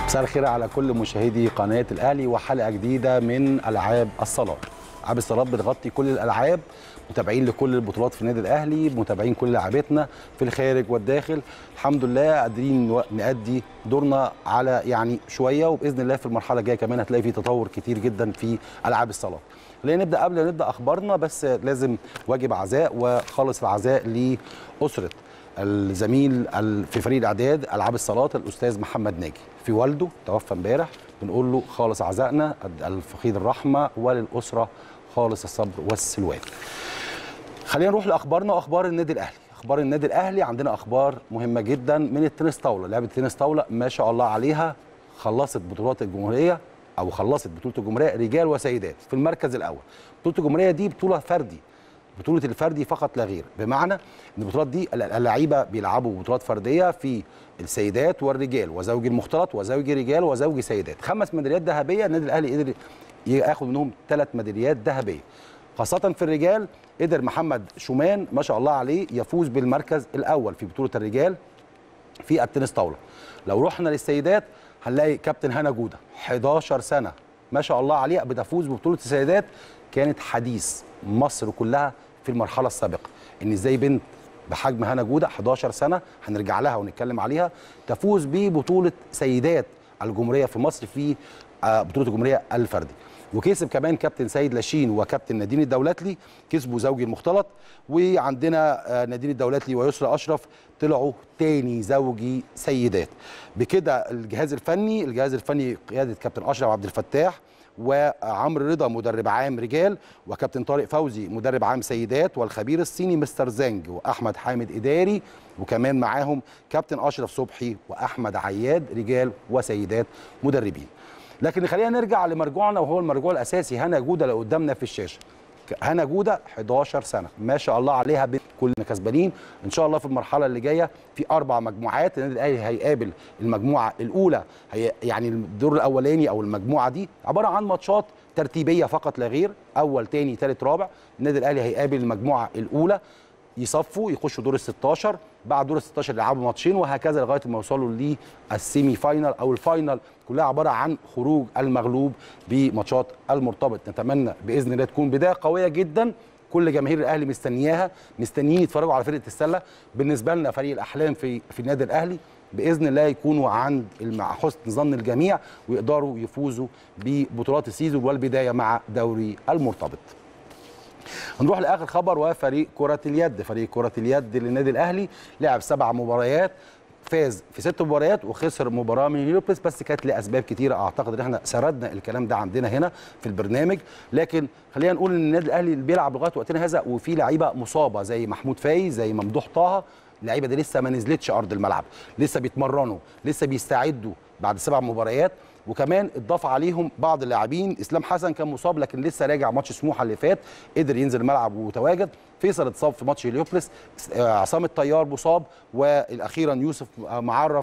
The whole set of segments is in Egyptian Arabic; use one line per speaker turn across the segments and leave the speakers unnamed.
مساء الخير على كل مشاهدي قناه الاهلي وحلقه جديده من العاب الصالات العاب الصالات بتغطي كل الالعاب متابعين لكل البطولات في النادي الاهلي متابعين كل لعبتنا في الخارج والداخل الحمد لله قادرين نأدي دورنا على يعني شويه وباذن الله في المرحله الجايه كمان هتلاقي في تطور كتير جدا في العاب الصالات خلينا نبدا قبل ما نبدا اخبارنا بس لازم واجب عزاء وخالص العزاء لاسره الزميل في فريق الاعداد العاب الصالات الاستاذ محمد ناجي في والده توفى امبارح بنقول له خالص عزائنا الفقيد الرحمه وللاسره خالص الصبر والسلوان خلينا نروح لاخبارنا واخبار النادي الاهلي اخبار النادي الاهلي عندنا اخبار مهمه جدا من التنس طاوله لعبه التنس طاوله ما شاء الله عليها خلصت بطولات الجمهوريه او خلصت بطوله الجمهوريه رجال وسيدات في المركز الاول بطوله الجمهوريه دي بطوله فردي بطوله الفردي فقط لا غير بمعنى ان البطولات دي اللعيبه بيلعبوا بطولات فرديه في السيدات والرجال وزوجي المختلط وزوجي رجال وزوجي سيدات خمس ميداليات ذهبيه النادي الاهلي قدر ياخد منهم ثلاث ميداليات ذهبيه خاصة في الرجال قدر محمد شومان ما شاء الله عليه يفوز بالمركز الأول في بطولة الرجال في التنس طاولة لو رحنا للسيدات هنلاقي كابتن هنا جودة 11 سنة ما شاء الله عليه بتفوز ببطولة السيدات كانت حديث مصر كلها في المرحلة السابقة إن إزاي بنت بحجم هنا جودة 11 سنة هنرجع لها ونتكلم عليها تفوز ببطولة سيدات الجمهورية في مصر في بطولة الجمهورية الفردي وكسب كمان كابتن سيد لاشين وكابتن نادين الدولاتلي كسبوا زوجي المختلط وعندنا نادين الدولاتلي ويسرى اشرف طلعوا تاني زوجي سيدات بكده الجهاز الفني الجهاز الفني قياده كابتن اشرف عبد الفتاح وعمرو رضا مدرب عام رجال وكابتن طارق فوزي مدرب عام سيدات والخبير الصيني مستر زانج واحمد حامد اداري وكمان معاهم كابتن اشرف صبحي واحمد عياد رجال وسيدات مدربين لكن خلينا نرجع لمرجوعنا وهو المرجوع الاساسي هنا جوده اللي قدامنا في الشاشه هنا جوده 11 سنه ما شاء الله عليها كلنا كسبانين ان شاء الله في المرحله اللي جايه في اربع مجموعات النادي الاهلي هيقابل المجموعه الاولى هي يعني الدور الاولاني او المجموعه دي عباره عن ماتشات ترتيبيه فقط لا غير اول تاني تالت رابع النادي الاهلي هيقابل المجموعه الاولى يصفوا يخشوا دور ال 16 بعد دور ال 16 يلعبوا ماتشين وهكذا لغايه ما يوصلوا للسيمي فاينال او الفاينال كلها عباره عن خروج المغلوب بماتشات المرتبط نتمنى باذن الله تكون بدايه قويه جدا كل جماهير الاهلي مستنياها مستنيين يتفرجوا على فرقه السله بالنسبه لنا فريق الاحلام في في النادي الاهلي باذن الله يكونوا عند مع حسن ظن الجميع ويقدروا يفوزوا ببطولات السيزون والبدايه مع دوري المرتبط هنروح لاخر خبر وفريق كره اليد فريق كره اليد للنادي الاهلي لعب سبع مباريات فاز في ست مباريات وخسر مباراه من هيليوبلس بس كانت لاسباب كتيره اعتقد ان احنا سردنا الكلام ده عندنا هنا في البرنامج لكن خلينا نقول ان النادي الاهلي بيلعب لغايه وقتنا هذا وفي لعيبه مصابه زي محمود فايز زي ممدوح طه اللعيبه دي لسه ما نزلتش ارض الملعب لسه بيتمرنوا لسه بيستعدوا بعد سبع مباريات وكمان اتضاف عليهم بعض اللاعبين اسلام حسن كان مصاب لكن لسه راجع ماتش سموحه اللي فات قدر ينزل الملعب وتواجد فيصل اتصاب في ماتش هليوبلس عصام الطيار مصاب والاخيرا يوسف معرف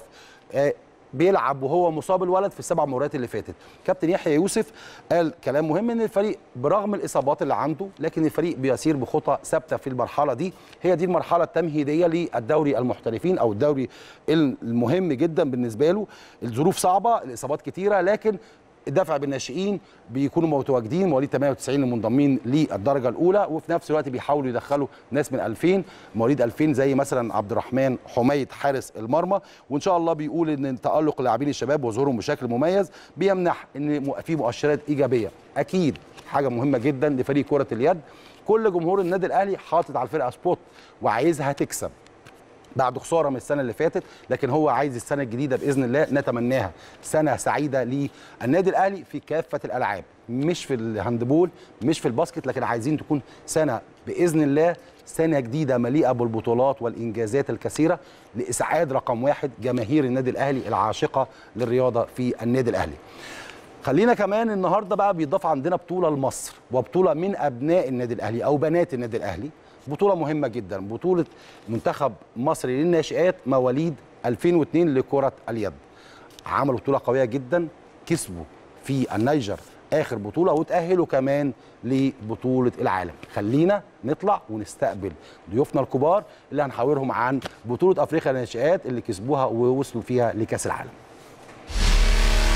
بيلعب وهو مصاب الولد في السبع مباريات اللي فاتت كابتن يحيى يوسف قال كلام مهم ان الفريق برغم الاصابات اللي عنده لكن الفريق بيسير بخطى ثابته في المرحله دي هي دي المرحله التمهيديه للدوري المحترفين او الدوري المهم جدا بالنسبه له الظروف صعبه الاصابات كتيره لكن الدفع بالناشئين بيكونوا متواجدين مواليد 98 المنضمين للدرجه الاولى وفي نفس الوقت بيحاولوا يدخلوا ناس من 2000 مواليد 2000 زي مثلا عبد الرحمن حميد حارس المرمى وان شاء الله بيقول ان تالق لاعبين الشباب وظهورهم بشكل مميز بيمنح ان في مؤشرات ايجابيه اكيد حاجه مهمه جدا لفريق كره اليد كل جمهور النادي الاهلي حاطط على الفرقه سبوت وعايزها تكسب بعد خساره من السنه اللي فاتت لكن هو عايز السنه الجديده باذن الله نتمناها سنه سعيده للنادي الاهلي في كافه الالعاب مش في الهاندبول مش في الباسكت لكن عايزين تكون سنه باذن الله سنه جديده مليئه بالبطولات والانجازات الكثيره لاسعاد رقم واحد جماهير النادي الاهلي العاشقه للرياضه في النادي الاهلي خلينا كمان النهارده بقى بيضاف عندنا بطوله لمصر وبطوله من ابناء النادي الاهلي او بنات النادي الاهلي بطوله مهمه جدا بطوله منتخب مصر للناشئات مواليد 2002 لكره اليد عملوا بطوله قويه جدا كسبوا في النيجر اخر بطوله وتاهلوا كمان لبطوله العالم خلينا نطلع ونستقبل ضيوفنا الكبار اللي هنحاورهم عن بطوله افريقيا للناشئات اللي كسبوها ووصلوا فيها لكاس العالم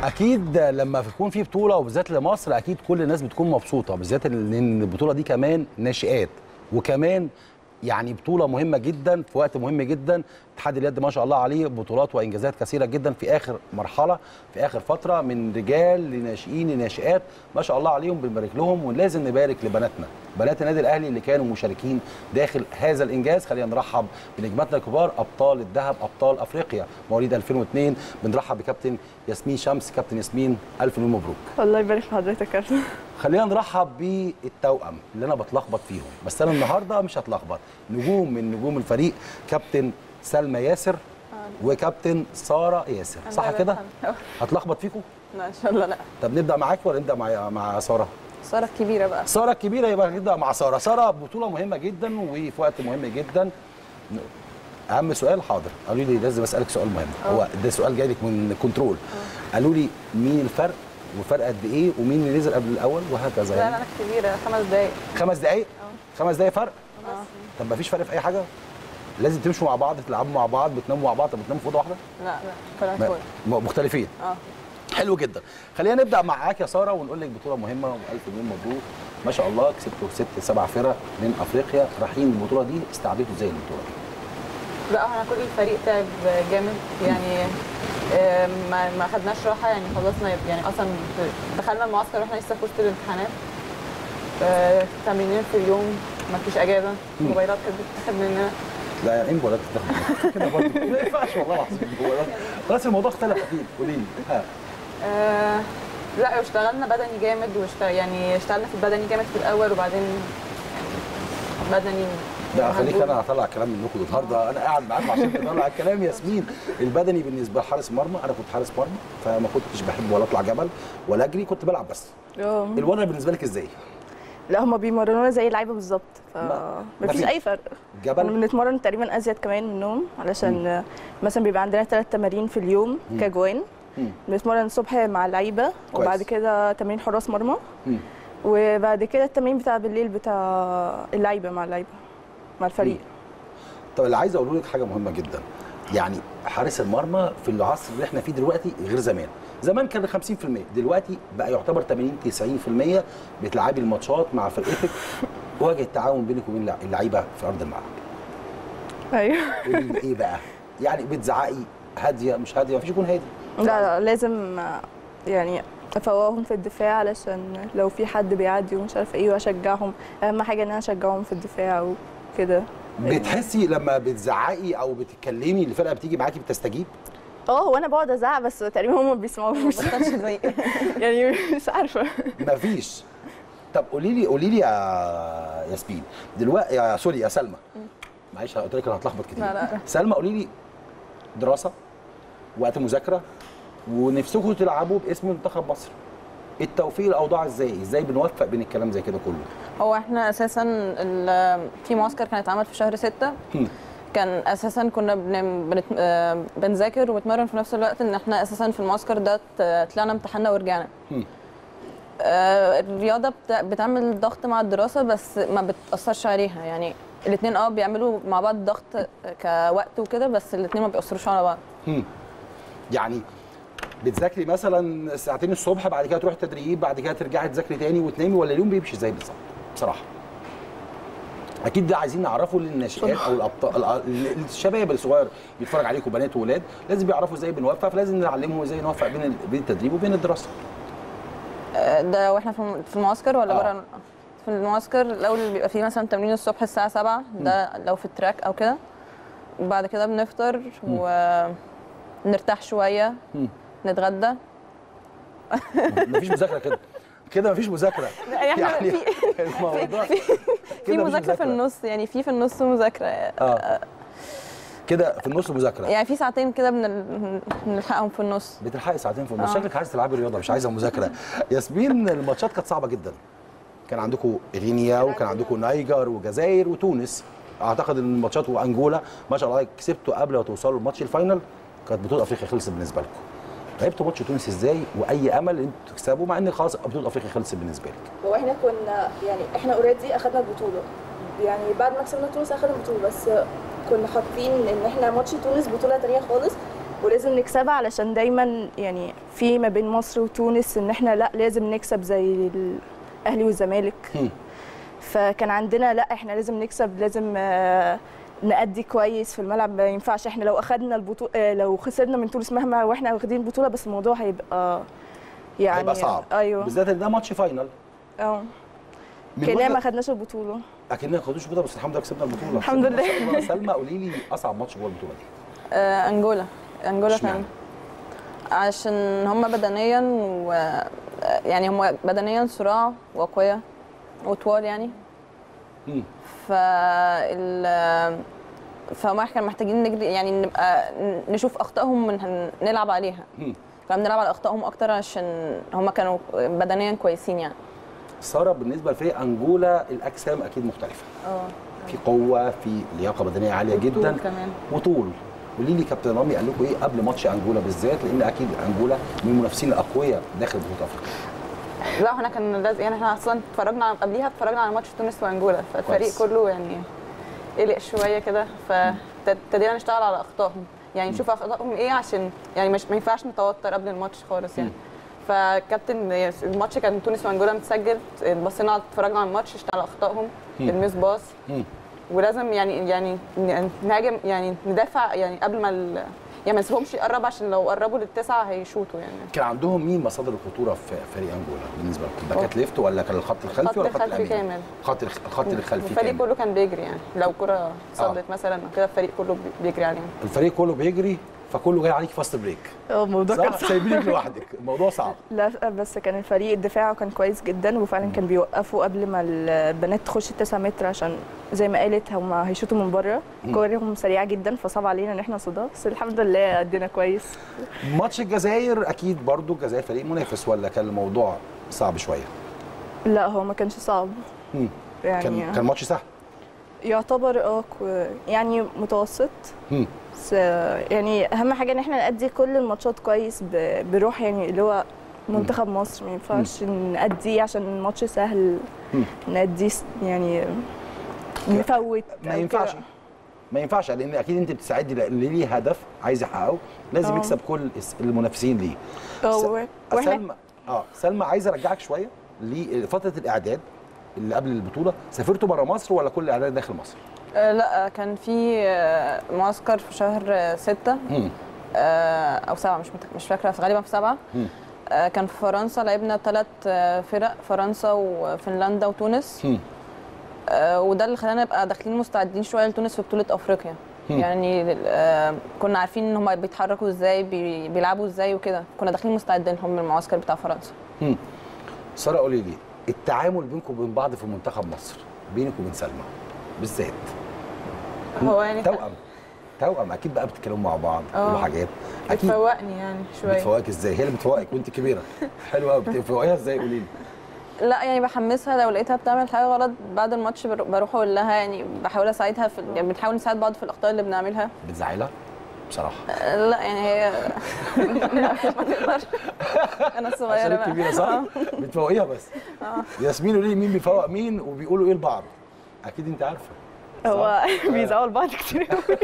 اكيد لما بتكون في بطوله وبالذات لمصر اكيد كل الناس بتكون مبسوطه بالذات لان البطوله دي كمان ناشئات وكمان يعني بطوله مهمه جدا في وقت مهم جدا اتحاد اليد ما شاء الله عليه بطولات وانجازات كثيره جدا في اخر مرحله في اخر فتره من رجال لناشئين لناشئات ما شاء الله عليهم بنبارك لهم ولازم نبارك لبناتنا بنات النادي الاهلي اللي كانوا مشاركين داخل هذا الانجاز خلينا نرحب بنجماتنا الكبار ابطال الذهب ابطال افريقيا مواليد 2002 بنرحب بكابتن ياسمين شمس كابتن ياسمين الف مليون مبروك
الله يبارك في حضرتك يا كابتن
خلينا نرحب بالتوأم اللي انا بتلخبط فيهم بس انا النهارده مش هتلخبط نجوم من نجوم الفريق كابتن سلمى ياسر وكابتن ساره ياسر صح كده هتلخبط فيكم
لا ان شاء الله لا
طب نبدا معاك ولا نبدا مع مع ساره
صارت كبيره بقى
ساره الكبيره يبقى نبدا مع ساره ساره بطوله مهمه جدا وفي وقت مهم جدا اهم سؤال حاضر قالوا لي لازم اسالك سؤال مهم هو ده سؤال جاي لك من كنترول قالوا لي مين الفرق وفرق قد ايه ومين اللي نزل قبل الاول وهكذا
لا
يعني
لا انا كبيره خمس دقايق
خمس دقائق خمس دقائق فرق
اه
طب ما فيش فرق في اي حاجه لازم تمشوا مع بعض تلعبوا مع بعض بتناموا مع بعض طب بتناموا في اوضه واحده
لا لا كلها
ما-
فوق
م- مختلفين
اه
حلو جدا خلينا نبدا معاك يا ساره ونقول لك بطوله مهمه والف مليون مبروك ما شاء الله كسبتوا ست سبع فرق من افريقيا رايحين البطوله دي استعدتوا ازاي البطوله دي
لا احنا كل الفريق تعب جامد يعني آه، ما ما خدناش راحه يعني خلصنا يعني اصلا دخلنا المعسكر واحنا لسه في وسط الامتحانات آه، تمرينين في اليوم ما فيش اجازه موبايلات كانت بتتاخد مننا
لا يعني ايه ولا كده برضه ما ينفعش والله العظيم موبايلات. خلاص الموضوع اختلف اكيد قولي لي ها
آه، لا اشتغلنا بدني جامد واشتغل يعني اشتغلنا في البدني جامد في الاول وبعدين يعني بدني
لا خليك
هنقول-
انا هطلع كلام منكم النهارده انا قاعد معاكم عشان تطلع الكلام ياسمين البدني بالنسبه لحارس مرمى انا كنت حارس مرمى فما كنتش بحب ولا اطلع جبل ولا اجري كنت بلعب بس
اه
الوضع بالنسبه لك ازاي؟
لا هما بيمرنونا زي اللعيبه بالظبط ف
ما-
مفيش
مفيش.
اي فرق كنا
جبل
بنتمرن تقريبا ازيد كمان منهم علشان مثلا بيبقى عندنا ثلاث تمارين في اليوم
مم.
كجوان
مم.
بنتمرن الصبح مع اللعيبه
كويس.
وبعد كده تمرين حراس مرمى
مم.
وبعد كده التمرين بتاع بالليل بتاع اللعيبه مع اللعيبه مع الفريق
طب اللي عايز اقوله لك حاجه مهمه جدا يعني حارس المرمى في العصر اللي احنا فيه دلوقتي غير زمان زمان كان 50% دلوقتي بقى يعتبر 80 90% بتلعبي الماتشات مع فرقتك وجه التعاون بينك وبين اللع- اللعيبه في ارض الملعب
ايوه
قولي لي ايه بقى يعني بتزعقي هاديه مش هاديه مفيش يكون هادي
لا لا لازم يعني افوقهم في الدفاع علشان لو في حد بيعدي ومش عارفه ايه واشجعهم اهم حاجه ان انا اشجعهم في الدفاع وكده
بتحسي لما بتزعقي او بتتكلمي الفرقه بتيجي معاكي بتستجيب
اه هو انا بقعد ازعق بس تقريبا هم ما بيسمعوش
بطلش زي
يعني مش عارفه
مفيش طب قولي لي قولي لي يا ياسمين دلوقتي يا سوري يا سلمى معلش قلت لك انا هتلخبط كتير
لا، لا.
سلمى قولي لي دراسه وقت مذاكره ونفسكم تلعبوا باسم منتخب مصر التوفيق الاوضاع ازاي ازاي بنوفق بين الكلام زي كده كله
هو احنا اساسا ال- في معسكر كان اتعمل في شهر ستة
هم.
كان اساسا كنا بن... بنت... آه، بنذاكر وبنتمرن في نفس الوقت ان احنا اساسا في المعسكر ده ت- طلعنا امتحنا ورجعنا
هم.
آه، الرياضه بت... بتعمل ضغط مع الدراسه بس ما بتاثرش عليها يعني الاثنين اه بيعملوا مع بعض ضغط كوقت وكده بس الاثنين ما بيأثروش على بعض
هم. يعني بتذاكري مثلا ساعتين الصبح بعد كده تروحي تدريب بعد كده ترجعي تذاكري تاني وتنامي ولا اليوم بيمشي ازاي بالظبط بصراحه اكيد ده عايزين نعرفه للناشئات او الابطال ال- الشباب الصغير بيتفرج عليكم بنات وولاد لازم بيعرفوا ازاي بنوفق فلازم نعلمهم ازاي نوفق بين ال- بين التدريب وبين الدراسه
آه، ده واحنا في الم- في المعسكر ولا
آه.
بره في المعسكر الاول بيبقى فيه مثلا تمرين الصبح الساعه 7 ده لو في التراك او كده وبعد كده بنفطر ونرتاح شويه
مم.
نتغدى
مفيش مذاكره كده كده مفيش مذاكره
يعني احنا
يعني
في
الموضوع
في
كده مفيش
مذاكره في النص يعني في في النص مذاكره
اه كده في النص مذاكره
يعني في ساعتين كده بنل- بنلحقهم في النص
بتلحقي ساعتين في النص
آه.
شكلك عايز تلعبي رياضه مش عايزه مذاكره ياسمين الماتشات كانت صعبه جدا كان عندكم غينيا وكان عندكم نيجر وجزائر وتونس اعتقد ان الماتشات وانجولا ما شاء الله كسبتوا قبل ما توصلوا الماتش الفاينل كانت بطوله افريقيا خلصت بالنسبه لكم لعبتوا ماتش تونس ازاي واي امل ان انتوا تكسبوا مع ان خلاص بطوله افريقيا خلصت بالنسبه لك
هو احنا كنا يعني احنا اوريدي اخدنا البطوله يعني بعد ما كسبنا تونس اخدنا البطوله بس كنا حاطين ان احنا ماتش تونس بطوله تانية خالص
ولازم نكسبها علشان دايما يعني في ما بين مصر وتونس ان احنا لا لازم نكسب زي الاهلي والزمالك
هم.
فكان عندنا لا احنا لازم نكسب لازم آه، نأدي كويس في الملعب ما ينفعش احنا لو اخدنا البطوله لو خسرنا من تونس مهما واحنا واخدين البطوله بس الموضوع هيبقى يعني
هيبقى صعب
ايوه
بالذات ان ده ماتش فاينل
اه
من
كأننا ما
وجهة-
خدناش البطوله
اكننا ما خدوش بطوله بس الحمد لله كسبنا البطوله
الحمد
كسبنا
لله.
البطولة. سلمى قولي لي اصعب ماتش جوه البطوله دي
آه، انجولا انجولا
اشمعنى؟
كان عشان هم بدنيا و يعني هم بدنيا صراع واقوياء وطوال يعني
مم.
فال فهم كانوا محتاجين نجري يعني نبقى نشوف اخطائهم من نلعب عليها
مم.
كنا بنلعب على اخطائهم اكتر عشان هم كانوا بدنيا كويسين يعني
ساره بالنسبه لفريق انجولا الاجسام اكيد مختلفه
اه
في قوه في لياقه بدنيه عاليه جدا
كمان
وطول قولي لي كابتن رامي قال لكم ايه قبل ماتش انجولا بالذات لان اكيد انجولا من المنافسين الاقوياء داخل بطوله افريقيا
لا احنا كان لازم يعني احنا اصلا اتفرجنا على- قبليها اتفرجنا على ماتش تونس وانجولا فالفريق
كويس.
كله يعني قلق شويه كده فابتدينا نشتغل على اخطائهم يعني نشوف اخطائهم ايه عشان يعني مش ما ينفعش نتوتر قبل الماتش خالص يعني فكابتن الماتش كان تونس وانجولا متسجل بصينا اتفرجنا على الماتش اشتغلنا على اخطائهم
مم.
الميس باص
مم.
ولازم يعني يعني ن- نهاجم يعني ندافع يعني قبل ما ال- يعني ما نسيبهمش يقرب عشان لو قربوا للتسعه هيشوطوا يعني
كان عندهم مين مصادر الخطوره في فريق انجولا بالنسبه لكم باكات ليفت ولا كان الخط الخلفي
خط
ولا الخط
الخلفي
الامامي
كامل.
خط الخ- الخط الخلفي
الفريق
كامل
كله كان بيجري يعني لو كرة صدت مثلا أو كده الفريق كله بي- بيجري عليهم
الفريق كله بيجري فكله جاي عليك فاست بريك
اه الموضوع كان
صح
صعب
سايبينك لوحدك الموضوع صعب
لا بس كان الفريق الدفاع كان كويس جدا وفعلا كان بيوقفوا قبل ما البنات تخش التسعة متر عشان زي ما قالت هم هيشوطوا من بره كورهم سريعه جدا فصعب علينا ان احنا نصدها بس الحمد لله ادينا كويس
ماتش الجزائر اكيد برضو الجزائر فريق منافس ولا كان الموضوع صعب شويه
لا هو ما كانش صعب
مم.
يعني
كان كان ماتش سهل
يعتبر اه كو- يعني متوسط
مم.
بس آه، يعني اهم حاجه ان احنا نأدي كل الماتشات كويس ب- بروح يعني اللي هو منتخب مصر ما ينفعش نأدي عشان الماتش سهل
مم.
نأدي س- يعني نفوت
ما
أو
ينفعش
كده.
ما ينفعش لان اكيد انت بتساعدي لان ليه هدف عايز يحققه لازم
اه.
يكسب كل الس- المنافسين ليه
اه
س-
و- واحنا
سلمى اه سلمى عايز ارجعك شويه لفتره الاعداد اللي قبل البطوله سافرتوا بره مصر ولا كل الاعداد داخل مصر؟
آه لا كان في آه، معسكر في شهر آه، ستة
مم.
آه، او سبعة مش متك... مش فاكره غالبا في سبعة
مم.
آه، كان في فرنسا لعبنا ثلاث فرق فرنسا وفنلندا وتونس
مم.
آه، وده اللي خلانا نبقى داخلين مستعدين شويه لتونس في بطوله افريقيا
مم.
يعني آه، كنا عارفين ان هم بيتحركوا ازاي بي- بيلعبوا ازاي وكده كنا داخلين مستعدين لهم من المعسكر بتاع فرنسا
مم. ساره قولي لي التعامل بينكم وبين بعض في منتخب مصر بينك وبين سلمى بالذات
هو يعني
توأم توأم اكيد بقى بتتكلموا مع بعض
اه.
كل حاجات اكيد
بتفوقني يعني شويه
بتفوقك ازاي هي اللي بتفوقك وانت كبيره حلوه قوي بتفوقيها ازاي قولي لي
لا يعني بحمسها لو لقيتها بتعمل حاجه غلط بعد الماتش بر- بروح اقول لها يعني بحاول اساعدها في يعني بنحاول نساعد بعض في الاخطاء اللي بنعملها
بتزعلها بصراحه
آه، لا يعني هي ما تقدرش انا
عشان
صغيره بقى
الكبيره صح بتفوقيها بس ياسمين قولي لي مين بيفوق مين وبيقولوا ايه لبعض اكيد انت عارفه
هو بيزعلوا لبعض كتير قوي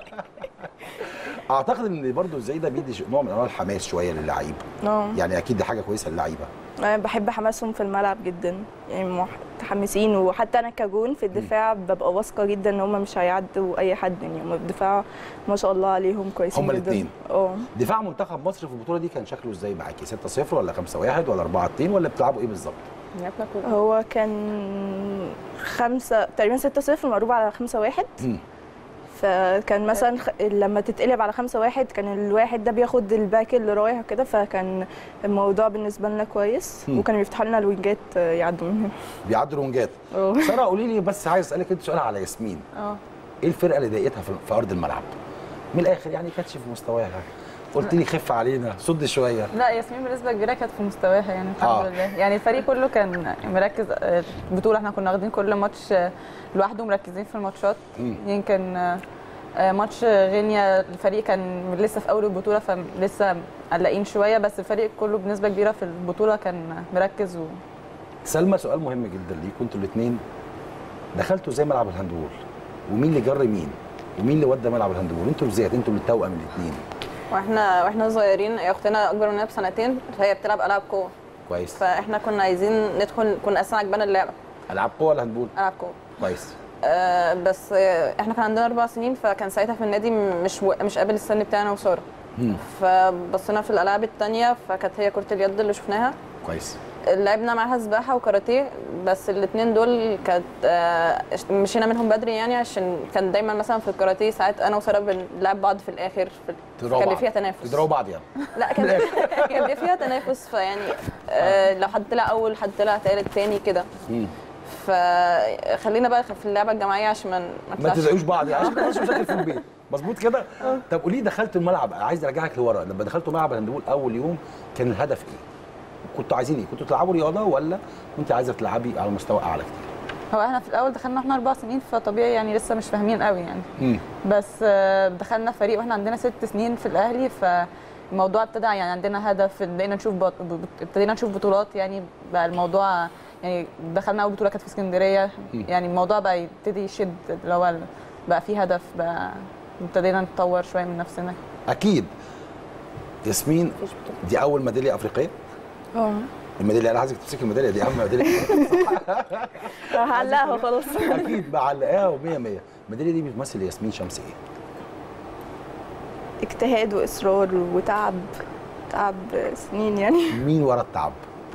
اعتقد ان برضو ازاي ده بيدي ش- نوع من انواع الحماس شويه للعيب
اه
يعني اكيد دي حاجه كويسه للعيبه
انا بحب حماسهم في الملعب جدا يعني متحمسين وحتى انا كجون في الدفاع ببقى واثقه جدا ان هم مش هيعدوا اي حد يعني هم الدفاع ما شاء الله عليهم كويسين
هما
جدا
الاتنين.
اه
دفاع منتخب مصر في البطوله دي كان شكله ازاي معاكي 6-0 ولا 5-1 ولا 4-2 ولا بتلعبوا ايه بالظبط
لعبنا كل
هو كان خمسة تقريبا ستة صفر مقلوب على خمسة واحد
مم.
فكان مثلا خ... لما تتقلب على خمسة واحد كان الواحد ده بياخد الباك اللي رايح وكده فكان الموضوع بالنسبة لنا كويس
مم.
وكانوا يفتحوا لنا الوينجات آه، يعدوا منهم
بيعدوا رونجات
اه
ساره قولي لي بس عايز اسالك انت سؤال على ياسمين
اه
ايه الفرقه اللي ضايقتها في في ارض الملعب من الاخر يعني كانتش في مستواها قلت لي خف علينا صد شويه
لا ياسمين بنسبه كبيره كانت في مستواها يعني الحمد
آه.
لله يعني الفريق كله كان مركز آه، البطوله احنا كنا واخدين كل ماتش آه، لوحده مركزين في الماتشات
مم.
يمكن آه، آه، ماتش غينيا الفريق كان لسه في اول البطوله فلسه قلقين شويه بس الفريق كله بنسبه كبيره في البطوله كان مركز و...
سلمى سؤال مهم جدا ليكم انتوا الاثنين دخلتوا ازاي ملعب الهاندبول ومين اللي جر مين ومين اللي ودى ملعب الهاندبول انتوا بالذات انتوا اللي التوأم الاثنين
واحنا واحنا صغيرين هي اختنا اكبر مننا بسنتين فهي بتلعب العاب قوه
كويس
فاحنا كنا عايزين ندخل كنا اصلا عجبانا اللعبه
العاب قوه ولا هندبول
العاب قوه
كويس
آه بس آه، احنا كان عندنا اربع سنين فكان ساعتها في النادي مش و... مش قابل السن بتاعنا وساره
مم.
فبصينا في الالعاب التانية فكانت هي كره اليد اللي شفناها
كويس
لعبنا معاها سباحه وكاراتيه بس الاثنين دول كانت آه، مشينا منهم بدري يعني عشان كان دايما مثلا في الكاراتيه ساعات انا وساره بنلعب بعض في الاخر في
تضربوا
كان
بعض.
فيها تنافس
تضربوا بعض يعني
لا كان كان بيبقى فيها تنافس فيعني آه، لو حد طلع اول حد طلع تالت تاني كده
مم.
فخلينا بقى في اللعبه الجماعيه عشان ما ما
ما
نطلعش
تزعقوش بعض يعني عشان ما يحصلش مشاكل في البيت مظبوط كده طب قولي دخلت الملعب عايز ارجعك لورا لما دخلتوا ملعب الهندبول اول يوم كان الهدف ايه كنتوا عايزين ايه كنتوا تلعبوا رياضه ولا كنت عايزه تلعبي على مستوى اعلى كتير
هو احنا في الاول دخلنا احنا اربع سنين فطبيعي يعني لسه مش فاهمين قوي يعني
مم.
بس آه، دخلنا فريق واحنا عندنا ست سنين في الاهلي فالموضوع ابتدى يعني عندنا هدف بقينا نشوف بط... بط- ابتدينا نشوف بطولات يعني بقى الموضوع يعني دخلنا اول بطوله كانت في اسكندريه
مم.
يعني الموضوع بقى يبتدي يشد اللي هو بقى في هدف بقى ابتدينا نتطور شويه من نفسنا
اكيد ياسمين دي اول ميداليه افريقيه
اه
الميداليه انا عايزك تمسكي الميداليه دي اهم ميداليه
هعلقها خلاص
اكيد معلقاها و100 100 الميداليه دي بتمثل ياسمين شمس ايه
اجتهاد واصرار وتعب تعب سنين يعني
مين ورا التعب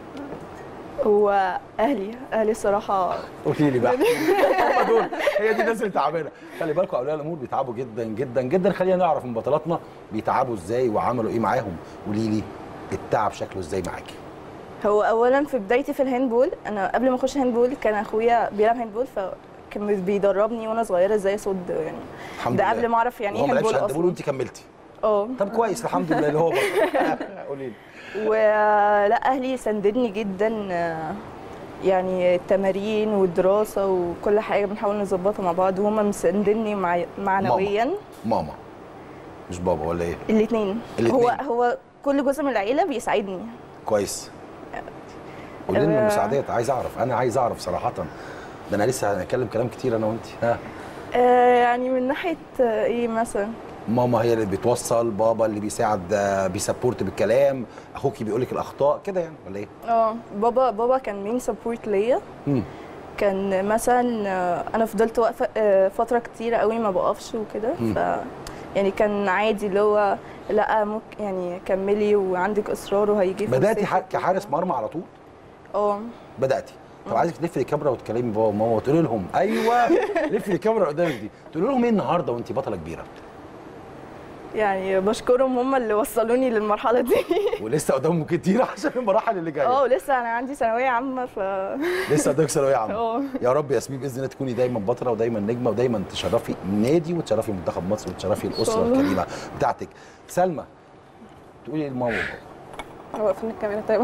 هو اهلي اهلي الصراحه
قولي لي بقى هم دول هي دي الناس اللي تعبانه خلي بالكم اولياء الامور بيتعبوا جدا جدا جدا خلينا نعرف من بطلاتنا بيتعبوا ازاي وعملوا ايه معاهم قولي لي التعب شكله ازاي معاكي
هو اولا في بدايتي في الهاندبول انا قبل ما اخش هاندبول كان اخويا بيلعب هاندبول فكان بيدربني وانا صغيره ازاي اصد يعني
الحمد
ده
لله
قبل ما اعرف يعني
هو
ايه
ما لعبش
هاندبول
هاندبول
اصلا
وانت كملتي
اه
طب كويس الحمد لله اللي هو بطل قولي لي
ولا اهلي ساندني جدا آه، يعني التمارين والدراسه وكل حاجه بنحاول نظبطها مع بعض وهم مساندني مع معنويا
ماما مش بابا ولا ايه
الاثنين
الاتنين.
هو هو كل جزء من العيله بيساعدني
كويس قولي لنا
آه.
المساعدات عايز اعرف انا عايز اعرف صراحه ده انا لسه هنتكلم كلام كتير انا وانت ها
آه، يعني من ناحيه آه، ايه مثلا
ماما هي اللي بتوصل بابا اللي بيساعد آه، بيسبورت بالكلام اخوكي بيقول لك الاخطاء كده يعني ولا ايه
اه بابا بابا كان مين سبورت ليا
مم.
كان مثلا آه، انا فضلت واقفه آه، فتره كتيره قوي ما بقفش وكده
مم.
ف يعني كان عادي اللي هو لا ممكن يعني كملي وعندك اصرار وهيجي
بداتي
فرصتك.
ح- كحارس مرمى على طول
اه
بداتي طب عايزك تلفي الكاميرا وتكلمي بابا وماما وتقولي لهم ايوه لفي الكاميرا قدامك دي تقولي لهم ايه النهارده وانت بطله كبيره
يعني بشكرهم هم اللي وصلوني للمرحله دي
ولسه قدامهم كتير عشان المراحل اللي جايه
اه ولسه انا عندي ثانويه عامه ف
لسه قدامك ثانويه عامه
اه
يا رب يا ياسمين باذن الله تكوني دايما بطله ودايما نجمه ودايما تشرفي النادي وتشرفي منتخب مصر وتشرفي الاسره
الله.
الكريمه بتاعتك سلمى تقولي ايه لماما
هو فين الكاميرا طيب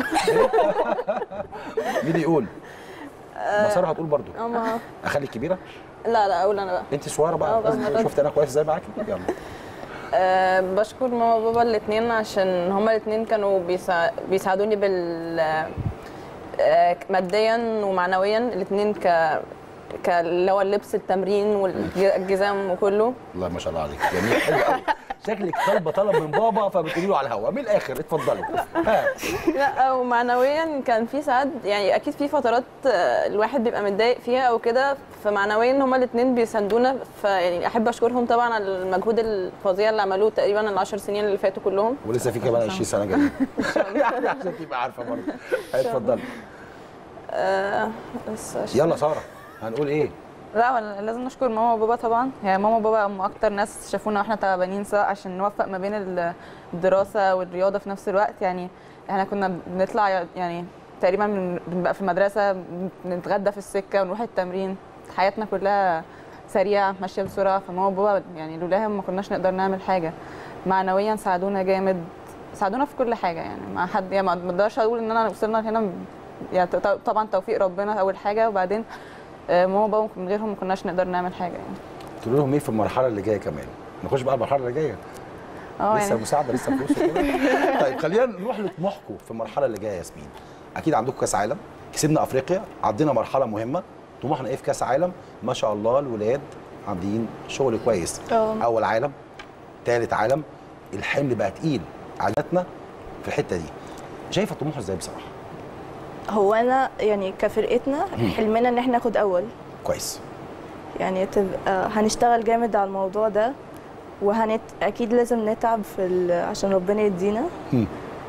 مين يقول مسار هتقول برضو
أما
اخلي الكبيره
لا لا اقول انا بقى
انت صغيره
اه
بقى
بقى مرة.
شفت انا كويس ازاي معاكي يلا
أه بشكر ماما وبابا الاثنين عشان هما الاثنين كانوا بيسا... بيساعدوني بال آه، ماديا ومعنويا الاثنين ك ك اللي هو اللبس التمرين والجزام وكله
الله ما شاء الله عليك جميل حلو قوي شكلك طالبه طلب من بابا فبتقولي له على الهوا من الاخر اتفضلي ها
لا ومعنويا كان في ساعات يعني اكيد في فترات آه، الواحد بيبقى متضايق فيها او كده فمعنويا هما الاثنين بيساندونا فيعني احب اشكرهم طبعا على المجهود الفظيع اللي عملوه تقريبا العشر سنين اللي فاتوا كلهم
ولسه في كمان 20 سنه جايه يعني عشان تبقى عارفه برضه اتفضلي
آه، بس عشان-
يلا ساره هنقول ايه
لا ولا- لازم نشكر ماما وبابا طبعا يعني ماما وبابا هم اكتر ناس شافونا واحنا تعبانين سواء عشان نوفق ما بين ال- الدراسه والرياضه في نفس الوقت يعني احنا كنا بنطلع يعني تقريبا بن- بنبقى في المدرسه نتغدى في السكه ونروح التمرين حياتنا كلها سريعه ماشيه بسرعه فماما وبابا يعني لولاهم ما كناش نقدر نعمل حاجه معنويا ساعدونا جامد ساعدونا في كل حاجه يعني مع حد يعني ما اقدرش اقول ان انا وصلنا هنا يعني ط- طبعا توفيق ربنا اول حاجه وبعدين آه، ماما وبابا من غيرهم ما كناش نقدر نعمل حاجه يعني
تقول لهم ايه في المرحله اللي جايه كمان نخش بقى المرحله اللي جايه
اه
لسه
يعني
مساعده لسه فلوس وكده طيب خلينا نروح لطموحكم في المرحله اللي جايه يا ياسمين اكيد عندكم كاس عالم كسبنا افريقيا عدينا مرحله مهمه طموحنا ايه في كاس عالم ما شاء الله الولاد عاملين شغل كويس
اه
اول عالم ثالث عالم الحمل بقى تقيل عاداتنا في الحته دي شايفه طموحه ازاي بصراحه
هو انا يعني كفرقتنا حلمنا ان احنا ناخد اول
كويس
يعني تبقى هنشتغل جامد على الموضوع ده وهنت اكيد لازم نتعب في ال... عشان ربنا يدينا
مم.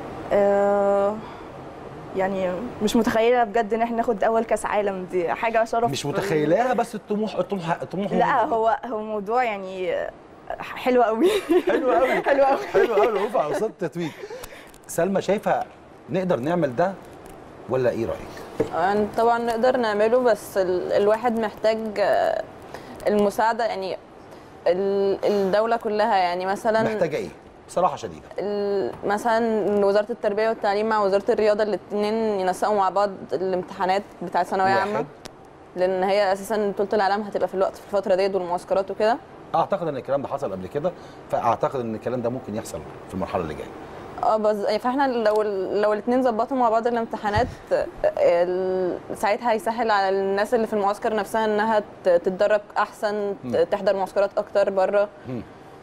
آه يعني مش متخيله بجد ان احنا ناخد اول كاس عالم دي حاجه شرف
مش متخيلاها بس الطموح الطموح الطموح
لا
موجود.
هو هو موضوع يعني حلو قوي
حلو قوي
حلو قوي
حلو قوي رفع قصاد التتويج سلمى شايفه نقدر نعمل ده ولا ايه رايك؟
يعني طبعا نقدر نعمله بس ال- الواحد محتاج آه، المساعدة يعني ال- الدولة كلها يعني مثلا
محتاجه ايه؟ بصراحه شديده
ال- مثلا وزارة التربية والتعليم مع وزارة الرياضة الاثنين ينسقوا مع بعض الامتحانات بتاعة ثانوية
واحد.
عامة لأن هي أساسا بطولة العالم هتبقى في الوقت في الفترة ديت والمعسكرات وكده
اعتقد ان الكلام ده حصل قبل كده فاعتقد ان الكلام ده ممكن يحصل في المرحله اللي جايه
اه بس فاحنا لو لو الاثنين ظبطوا مع بعض الامتحانات ال- ساعتها هيسهل على الناس اللي في المعسكر نفسها انها ت- تتدرب احسن ت- تحضر معسكرات اكتر بره
مم.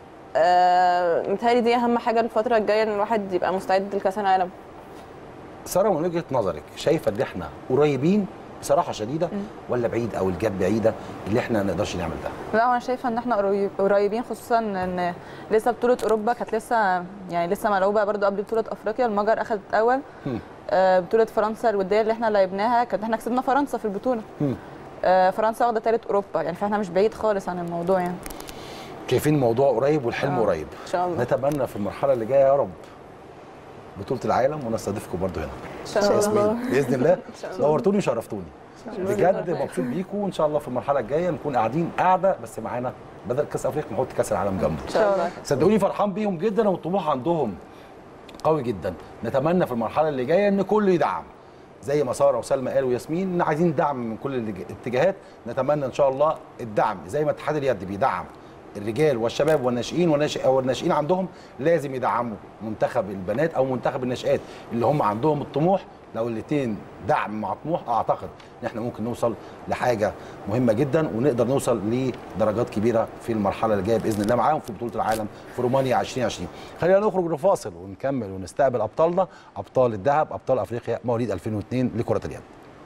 آه متهيألي دي اهم حاجه الفتره الجايه ان الواحد يبقى مستعد لكاس العالم
ساره من وجهه نظرك شايفه ان احنا قريبين بصراحه شديده ولا بعيد او الجاب بعيده اللي احنا ما نقدرش نعمل ده
لا انا شايفه ان احنا قريب- قريبين خصوصا ان لسه بطوله اوروبا كانت لسه يعني لسه ملعوبه برضو قبل بطوله افريقيا المجر اخذت اول
مم.
آه، بطوله فرنسا الوديه اللي احنا لعبناها كانت احنا كسبنا فرنسا في البطوله
مم.
آه، فرنسا واخده ثالث اوروبا يعني فاحنا مش بعيد خالص عن الموضوع يعني
شايفين الموضوع قريب والحلم
آه.
قريب
ان شاء الله
نتمنى في المرحله اللي جايه يا رب بطوله العالم ونستضيفكم برضو هنا
ان شاء الله
ياسمين باذن الله
شاء الله.
نورتوني وشرفتوني بجد مبسوط بيكم وان شاء الله في المرحله الجايه نكون قاعدين قاعده بس معانا بدل كاس افريقيا نحط كاس العالم جنبه
ان شاء الله
صدقوني فرحان بيهم جدا والطموح عندهم قوي جدا نتمنى في المرحله اللي جايه ان كله يدعم زي ما ساره وسلمى قالوا وياسمين ان عايزين دعم من كل الاتج- الاتجاهات نتمنى ان شاء الله الدعم زي ما اتحاد اليد بيدعم الرجال والشباب والناشئين والناشئ والناشئين عندهم لازم يدعموا منتخب البنات او منتخب الناشئات اللي هم عندهم الطموح لو الاثنين دعم مع طموح اعتقد ان احنا ممكن نوصل لحاجه مهمه جدا ونقدر نوصل لدرجات كبيره في المرحله اللي جايه باذن الله معاهم في بطوله العالم في رومانيا 2020 خلينا نخرج لفاصل ونكمل ونستقبل ابطالنا ابطال الذهب ابطال افريقيا مواليد 2002 لكره اليد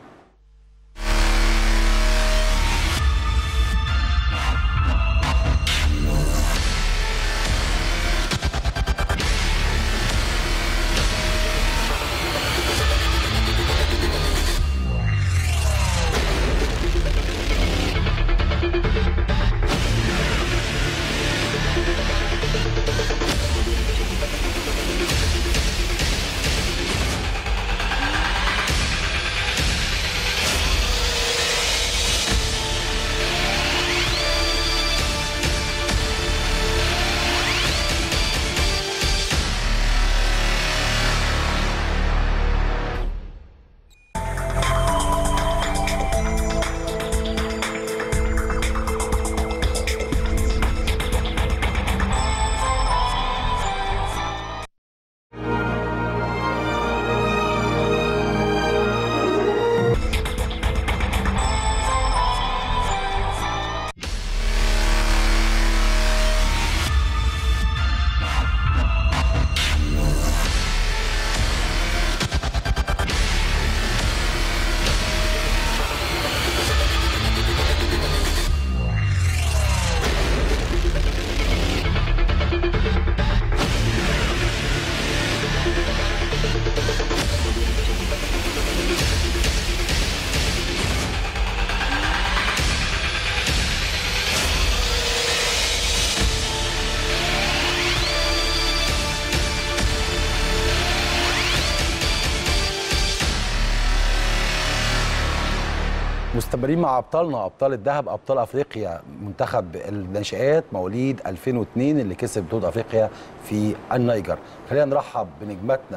مستمرين مع ابطالنا ابطال الذهب ابطال افريقيا منتخب الناشئات مواليد 2002 اللي كسب بطوله افريقيا في النيجر خلينا نرحب بنجمتنا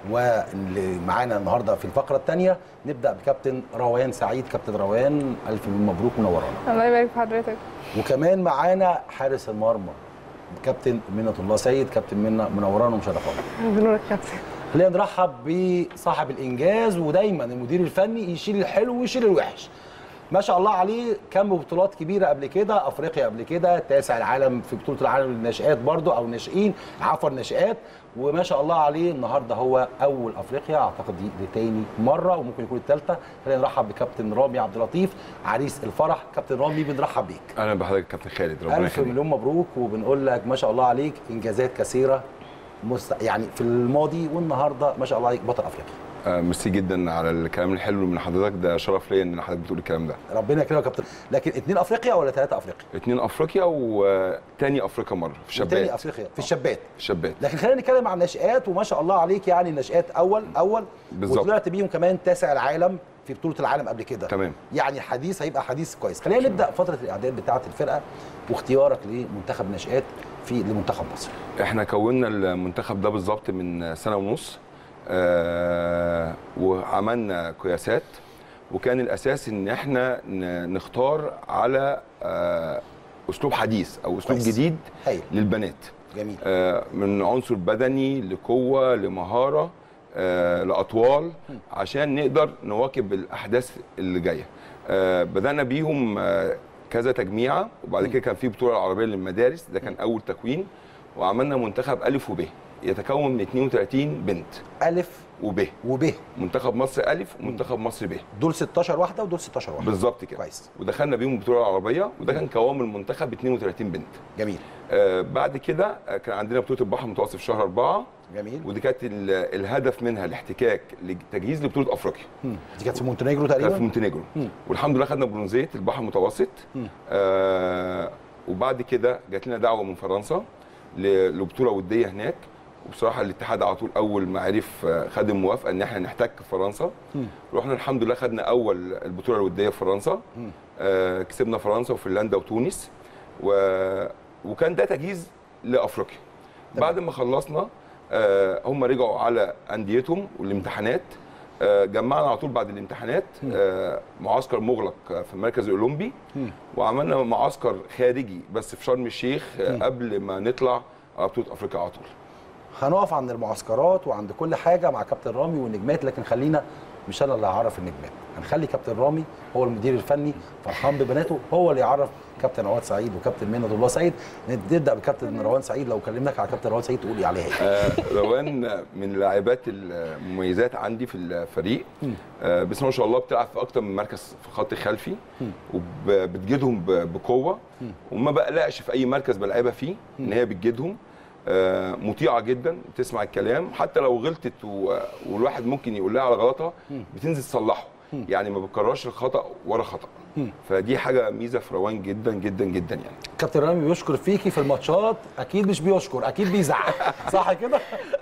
واللي معانا النهارده في الفقره الثانيه نبدا بكابتن روان سعيد كابتن روان الف مبروك منورانا
الله يبارك في حضرتك
وكمان معانا حارس المرمى كابتن منة الله سيد كابتن منة منورانا ومشرفانا
بنورك كابتن
خلينا نرحب بصاحب الانجاز ودايما المدير الفني يشيل الحلو ويشيل الوحش ما شاء الله عليه كم بطولات كبيره قبل كده افريقيا قبل كده تاسع العالم في بطوله العالم للناشئات برضو او الناشئين عفوا الناشئات وما شاء الله عليه النهارده هو اول افريقيا اعتقد دي, دي تاني مره وممكن يكون الثالثه خلينا نرحب بكابتن رامي عبد اللطيف عريس الفرح كابتن رامي بنرحب بيك
اهلا بحضرتك كابتن خالد ربنا
الف
يخليك
مليون مبروك وبنقول لك ما شاء الله عليك انجازات كثيره مست... يعني في الماضي والنهارده ما شاء الله عليك بطل افريقيا
آه ميرسي جدا على الكلام الحلو من حضرتك ده شرف ليا ان حضرتك بتقول الكلام ده
ربنا يكرمك يا كابتن لكن اثنين افريقيا ولا ثلاثه افريقيا؟
اتنين افريقيا وتاني افريقيا مره في
تاني
شابات
افريقيا في الشابات
في شابات
لكن خلينا نتكلم عن الناشئات وما شاء الله عليك يعني الناشئات اول اول
بالظبط.
وطلعت بيهم كمان تاسع العالم في بطوله العالم قبل كده
تمام.
يعني الحديث هيبقى حديث كويس خلينا نبدا فتره الاعداد بتاعه الفرقه واختيارك لمنتخب الناشئات في لمنتخب مصر
احنا كونا المنتخب ده بالظبط من سنه ونص آه وعملنا قياسات وكان الاساس ان احنا ن- نختار على آه اسلوب حديث او اسلوب
كويس.
جديد
هايل
للبنات
جميل
آه، من عنصر بدني لقوه لمهاره آه، لاطوال عشان نقدر نواكب الاحداث اللي جايه آه، بدانا بيهم آه، كذا تجميعه وبعد كده كان في بطوله العربيه للمدارس ده كان اول تكوين وعملنا منتخب الف وب يتكون من 32 بنت
الف
وب
وب
منتخب مصر الف ومنتخب مصر ب
دول 16 واحده ودول 16 واحده
بالظبط كده
كويس
ودخلنا بيهم البطوله العربيه وده كان قوام المنتخب 32 بنت
جميل
آه، بعد كده آه، كان عندنا بطوله البحر المتوسط في شهر أربعة
جميل
ودي كانت ال- الهدف منها الاحتكاك لتجهيز لبطوله افريقيا
مم. دي كانت في مونتينيجرو
كانت في
تقريبا
مونتينيجرو
مم.
والحمد لله خدنا برونزيه البحر المتوسط
مم.
آه وبعد كده جات لنا دعوه من فرنسا ل- لبطوله وديه هناك وبصراحه الاتحاد على طول اول ما عرف آه، خد الموافقه ان احنا نحتك في فرنسا
مم.
رحنا الحمد لله خدنا اول البطوله الوديه في فرنسا
مم.
آه كسبنا فرنسا وفنلندا وتونس و... وكان ده تجهيز لافريقيا بعد ما خلصنا آه هم رجعوا على انديتهم والامتحانات آه جمعنا على طول بعد الامتحانات آه معسكر مغلق آه، في المركز الاولمبي
مم.
وعملنا معسكر خارجي بس في شرم الشيخ آه قبل ما نطلع على بطوله افريقيا على طول
هنقف عند المعسكرات وعند كل حاجه مع كابتن رامي والنجمات لكن خلينا مش انا اللي هعرف النجمات هنخلي كابتن رامي هو المدير الفني فرحان ببناته هو اللي يعرف كابتن روان سعيد وكابتن منى الله سعيد نبدا بكابتن روان سعيد لو كلمناك على كابتن روان سعيد تقولي عليها ايه
آه، روان من اللاعبات المميزات عندي في الفريق آه، بسم الله ما شاء الله بتلعب في اكتر من مركز في خط خلفي وبتجيدهم ب- بقوه وما بقلقش في اي مركز بلعبها فيه ان هي بتجيدهم آه، مطيعه جدا بتسمع الكلام حتى لو غلطت و- والواحد ممكن يقول لها على غلطها بتنزل تصلحه يعني ما بتكررش الخطا ورا خطا فدي حاجه ميزه في روان جدا جدا جدا يعني
كابتن رامي بيشكر فيكي في الماتشات اكيد مش بيشكر اكيد بيزعق صح كده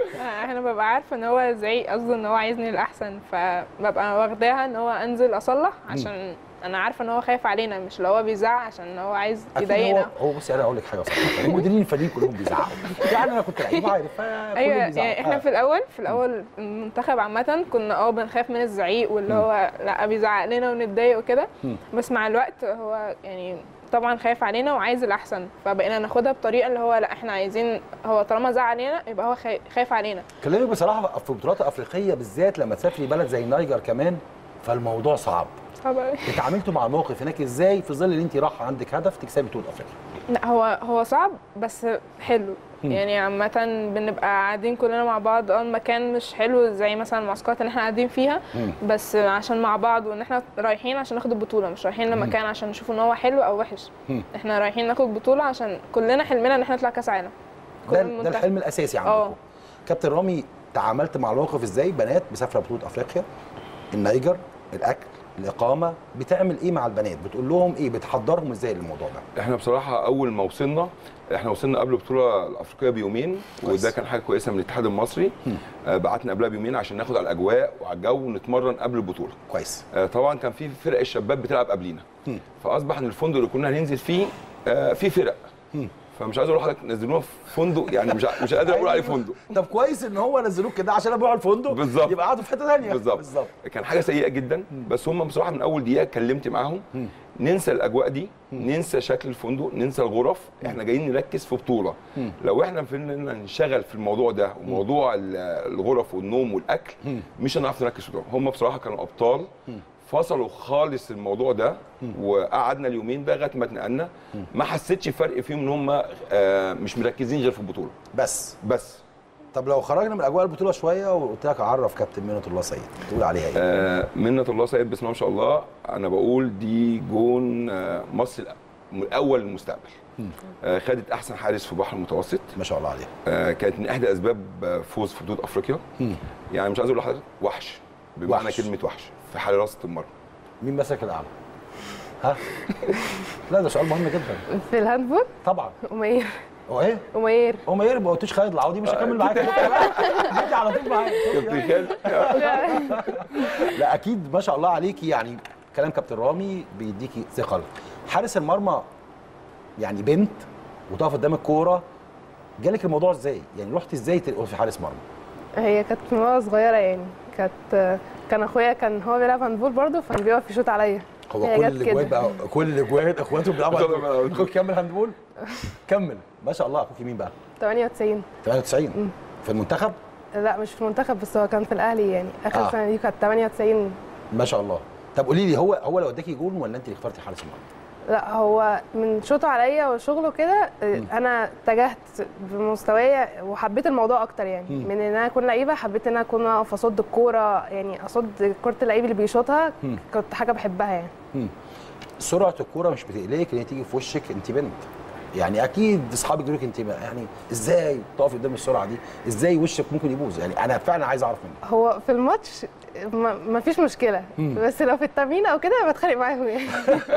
انا ببقى عارفه ان هو زعيق قصده ان هو عايزني الاحسن فببقى واخداها ان هو انزل اصلح عشان انا عارفه ان هو خايف علينا مش اللي هو بيزعق عشان هو عايز
اكيد هو
يضايقنا
هو بصي انا اقول لك حاجه صح المديرين الفنيين كلهم بيزعقوا يعني انا كنت لعيب عارف فكلهم
ايوه
بيزعقوا.
يعني احنا في الاول في الاول المنتخب عامه كنا اه بنخاف من الزعيق واللي هو لا بيزعق لنا ونتضايق وكده بس مع الوقت هو يعني طبعا خايف علينا وعايز الاحسن فبقينا ناخدها بطريقه اللي هو لا احنا عايزين هو طالما زعق علينا يبقى هو خاي- خايف علينا
كلامك بصراحه في البطولات الافريقيه بالذات لما تسافري بلد زي النيجر كمان فالموضوع صعب
طبعا
اتعاملتوا مع الموقف هناك ازاي في ظل ان انت رايحه عندك هدف تكسبي بطوله افريقيا
لا هو هو صعب بس حلو يعني عامة بنبقى قاعدين كلنا مع بعض اه المكان مش حلو زي مثلا المعسكرات اللي احنا قاعدين فيها
مم.
بس عشان مع بعض وان احنا رايحين عشان ناخد البطولة مش رايحين لمكان عشان نشوف ان هو حلو او وحش
مم.
احنا رايحين ناخد بطولة عشان كلنا حلمنا ان احنا نطلع كاس عالم كل
ده, ده
المنتخب.
الحلم الاساسي عندكم
اه.
كابتن رامي تعاملت مع الموقف ازاي بنات مسافره بطوله افريقيا النيجر الاكل الاقامه بتعمل ايه مع البنات بتقول لهم ايه بتحضرهم ازاي للموضوع ده
احنا بصراحه اول ما وصلنا احنا وصلنا قبل البطوله الافريقيه بيومين
كويس.
وده كان حاجه كويسه من الاتحاد المصري آه، بعتنا قبلها بيومين عشان ناخد على الاجواء وعلى الجو ونتمرن قبل البطوله
كويس
آه، طبعا كان في فرق الشباب بتلعب قبلينا
مم.
فاصبح ان الفندق اللي كنا هننزل فيه آه، في فرق
مم.
فمش عايز اقول لحضرتك نزلونا في فندق يعني مش ع- مش قادر اقول عليه فندق
طب كويس ان هو نزلوك كده عشان ابوع الفندق
بالظبط.
يبقى قعدوا في حته ثانيه
بالظبط
بالظبط
كان حاجه سيئه جدا بس هم بصراحه من اول دقيقه اتكلمت معاهم ننسى الاجواء دي ننسى شكل الفندق ننسى الغرف احنا جايين نركز في بطوله لو احنا فضلنا ننشغل في الموضوع ده وموضوع ال- الغرف والنوم والاكل مش هنعرف نركز في البطوله هم بصراحه كانوا ابطال فصلوا خالص الموضوع ده وقعدنا اليومين بقى لغايه ما اتنقلنا ما حسيتش فرق فيهم ان هم آه، مش مركزين غير في البطوله
بس
بس
طب لو خرجنا من اجواء البطوله شويه وقلت لك عرف كابتن منة الله سيد تقول عليها ايه؟
آه، منة الله سيد بسم الله ما شاء الله انا بقول دي جون آه، مصر الأ- الاول المستقبل آه، خدت احسن حارس في البحر المتوسط
ما شاء الله عليها
آه، كانت من احدى اسباب آه، فوز في بطوله افريقيا يعني مش عايز اقول لحضرتك وحش بمعنى
وحش.
كلمه وحش في حراسه المرمى
مين مسك الاعلى؟ ها؟ لا ده سؤال مهم جدا
في الهاندبول
طبعا
أمير
هو ايه؟
أمير
عمير ما قلتش خالد العوضي مش هكمل معاك جيتي على طول معايا
كابتن خالد
لا اكيد ما شاء الله عليكي يعني كلام كابتن رامي بيديكي ثقه حارس المرمى يعني بنت وتقف قدام الكوره جالك الموضوع ازاي؟ يعني رحت ازاي تبقى في حارس مرمى؟
هي كانت من وأنا صغيرة يعني كانت كان أخويا كان هو بيلعب هاندبول برضه فكان بيقف يشوط عليا
هو
هي
كل
جت
الاجواد
كده.
بقى كل الاجواد اخواته بيلعبوا
بيلعبوا
هاندبول
هاندبول.
اخوك كمل هاندبول كمل ما شاء الله اخوك مين بقى
98
98 في المنتخب
لا مش في المنتخب بس هو كان في الأهلي يعني آخر
آه.
سنة دي كانت 98
ما شاء الله طب قولي لي هو هو اللي وداكي جول ولا انت اللي اخترتي حارس المرمى
لا هو من شوطه عليا وشغله كده آه، انا اتجهت بمستواي وحبيت الموضوع اكتر يعني
مم.
من ان انا اكون لعيبه حبيت ان انا اكون اقف اصد الكوره يعني اصد كره اللعيب اللي بيشوطها
مم.
كنت حاجه بحبها يعني
سرعه الكوره مش بتقلقك ان هي تيجي في وشك انت بنت يعني اكيد اصحابك يقولوا لك انت يعني ازاي تقفي قدام السرعه دي ازاي وشك ممكن يبوظ يعني انا فعلا عايز اعرف منك
هو في الماتش ما ما فيش مشكله بس لو في التمرين او كده بتخانق معاهم يعني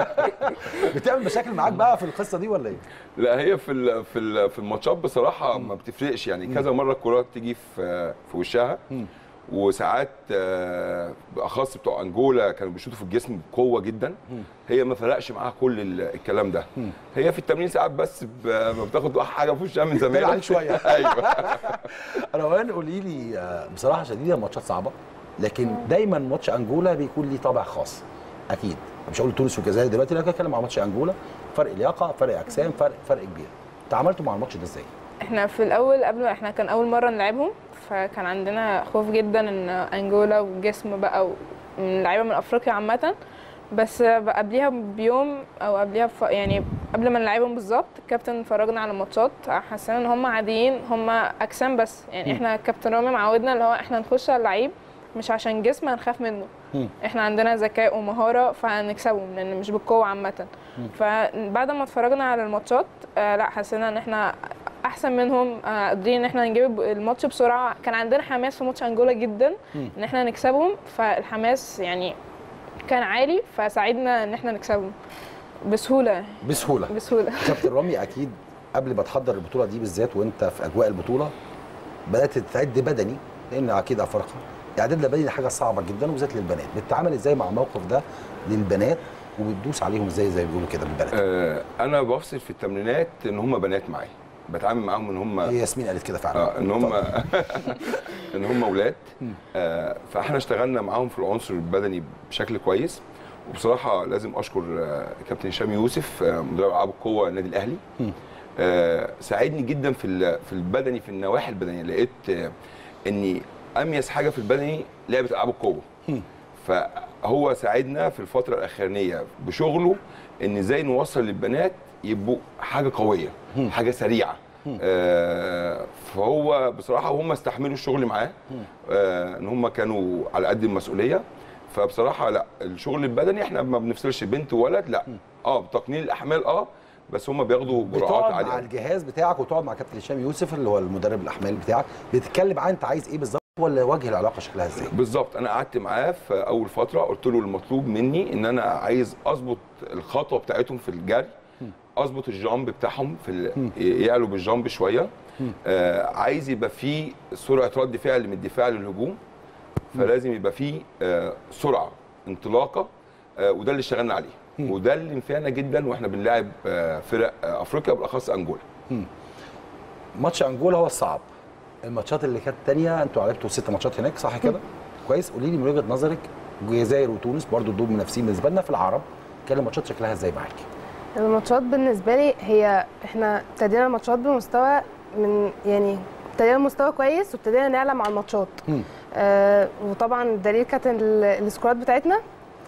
بتعمل مشاكل معاك بقى في القصه دي ولا ايه
لا هي في ال في ال في الماتشات بصراحه ما بتفرقش يعني كذا مره الكرات تيجي في في وشها وساعات آه، بالاخص بتوع انجولا كانوا بيشوطوا في الجسم بقوه جدا هي ما فرقش معاها كل ال- الكلام ده هي في التمرين ساعات بس ب- ما بتاخد حاجه في وشها من زمان
عليك شوية.
ايوه
روان قولي لي آه، بصراحه شديده الماتشات صعبه لكن دايما ماتش انجولا بيكون ليه طابع خاص اكيد مش هقول تونس والجزائر دلوقتي لكن اتكلم عن ماتش انجولا فرق لياقه فرق اجسام فرق فرق كبير تعاملتوا مع الماتش ده ازاي؟
احنا في الاول قبل ما احنا كان اول مره نلعبهم فكان عندنا خوف جدا ان انجولا وجسم بقى من لعيبه من افريقيا عامه بس بقى قبليها بيوم او قبليها بف... يعني قبل ما نلعبهم بالظبط الكابتن فرجنا على الماتشات حسينا ان هم عاديين هم اجسام بس يعني احنا الكابتن رامي معودنا اللي هو احنا نخش على اللعيب مش عشان جسم هنخاف منه
مم.
احنا عندنا ذكاء ومهاره فهنكسبهم لان مش بالقوه عامه فبعد ما اتفرجنا على الماتشات آه لا حسينا ان احنا احسن منهم آه، قادرين ان احنا نجيب الماتش بسرعه كان عندنا حماس في ماتش انجولا جدا ان احنا نكسبهم فالحماس يعني كان عالي فساعدنا ان احنا نكسبهم بسهوله
بسهوله
بسهوله
كابتن رامي اكيد قبل ما تحضر البطوله دي بالذات وانت في اجواء البطوله بدات تتعد بدني لان اكيد افارقه اعداد البدني حاجه صعبه جدا وبالذات للبنات بتتعامل ازاي مع الموقف ده للبنات وبتدوس عليهم ازاي زي ما بيقولوا كده بالبنات
آه، انا بفصل في التمرينات ان هم بنات معايا بتعامل معاهم ان هم
هي ياسمين قالت كده فعلا
اه ان هم
اتفضل.
ان هم اولاد آه فاحنا اشتغلنا معاهم في العنصر البدني بشكل كويس وبصراحه لازم اشكر آه كابتن هشام يوسف آه مدرب العاب القوه النادي الاهلي آه ساعدني جدا في ال- في البدني في النواحي البدنيه لقيت آه اني اميز حاجه في البدني لعبه العاب القوه فهو ساعدنا في الفتره الاخرانيه بشغله ان ازاي نوصل للبنات يبقوا حاجه قويه حاجه سريعه آه فهو بصراحه وهم استحملوا الشغل معاه آه ان هم كانوا على قد المسؤوليه فبصراحه لا الشغل البدني احنا ما بنفصلش بنت وولد لا اه تقنين الاحمال اه بس هم بياخدوا جرعات
بتقعد
عاليه
مع
أوي.
الجهاز بتاعك وتقعد مع كابتن هشام يوسف اللي هو المدرب الاحمال بتاعك بتتكلم معاه انت عايز ايه بالظبط ولا وجه العلاقه شكلها ازاي؟
بالظبط انا قعدت معاه في اول فتره قلت له المطلوب مني ان انا عايز اظبط الخطوه بتاعتهم في الجري اظبط الجامب بتاعهم في ال... يعلوا بالجامب شويه آه عايز يبقى في سرعه رد فعل من الدفاع للهجوم فلازم يبقى في آه سرعه انطلاقه آه وده اللي اشتغلنا عليه وده اللي نفعنا جدا واحنا بنلاعب آه فرق آه افريقيا بالاخص انجولا
ماتش انجولا هو الصعب الماتشات اللي كانت تانية انتوا لعبتوا ست ماتشات هناك صح كده؟ كويس قولي لي من وجهه نظرك الجزائر وتونس برضو دول منافسين بالنسبه لنا في العرب كان الماتشات شكلها ازاي معاكي؟
الماتشات بالنسبه لي هي احنا ابتدينا الماتشات بمستوى من يعني ابتدينا مستوى كويس وابتدينا نعلى مع الماتشات
مم.
آه وطبعا الدليل كانت ال- السكواد بتاعتنا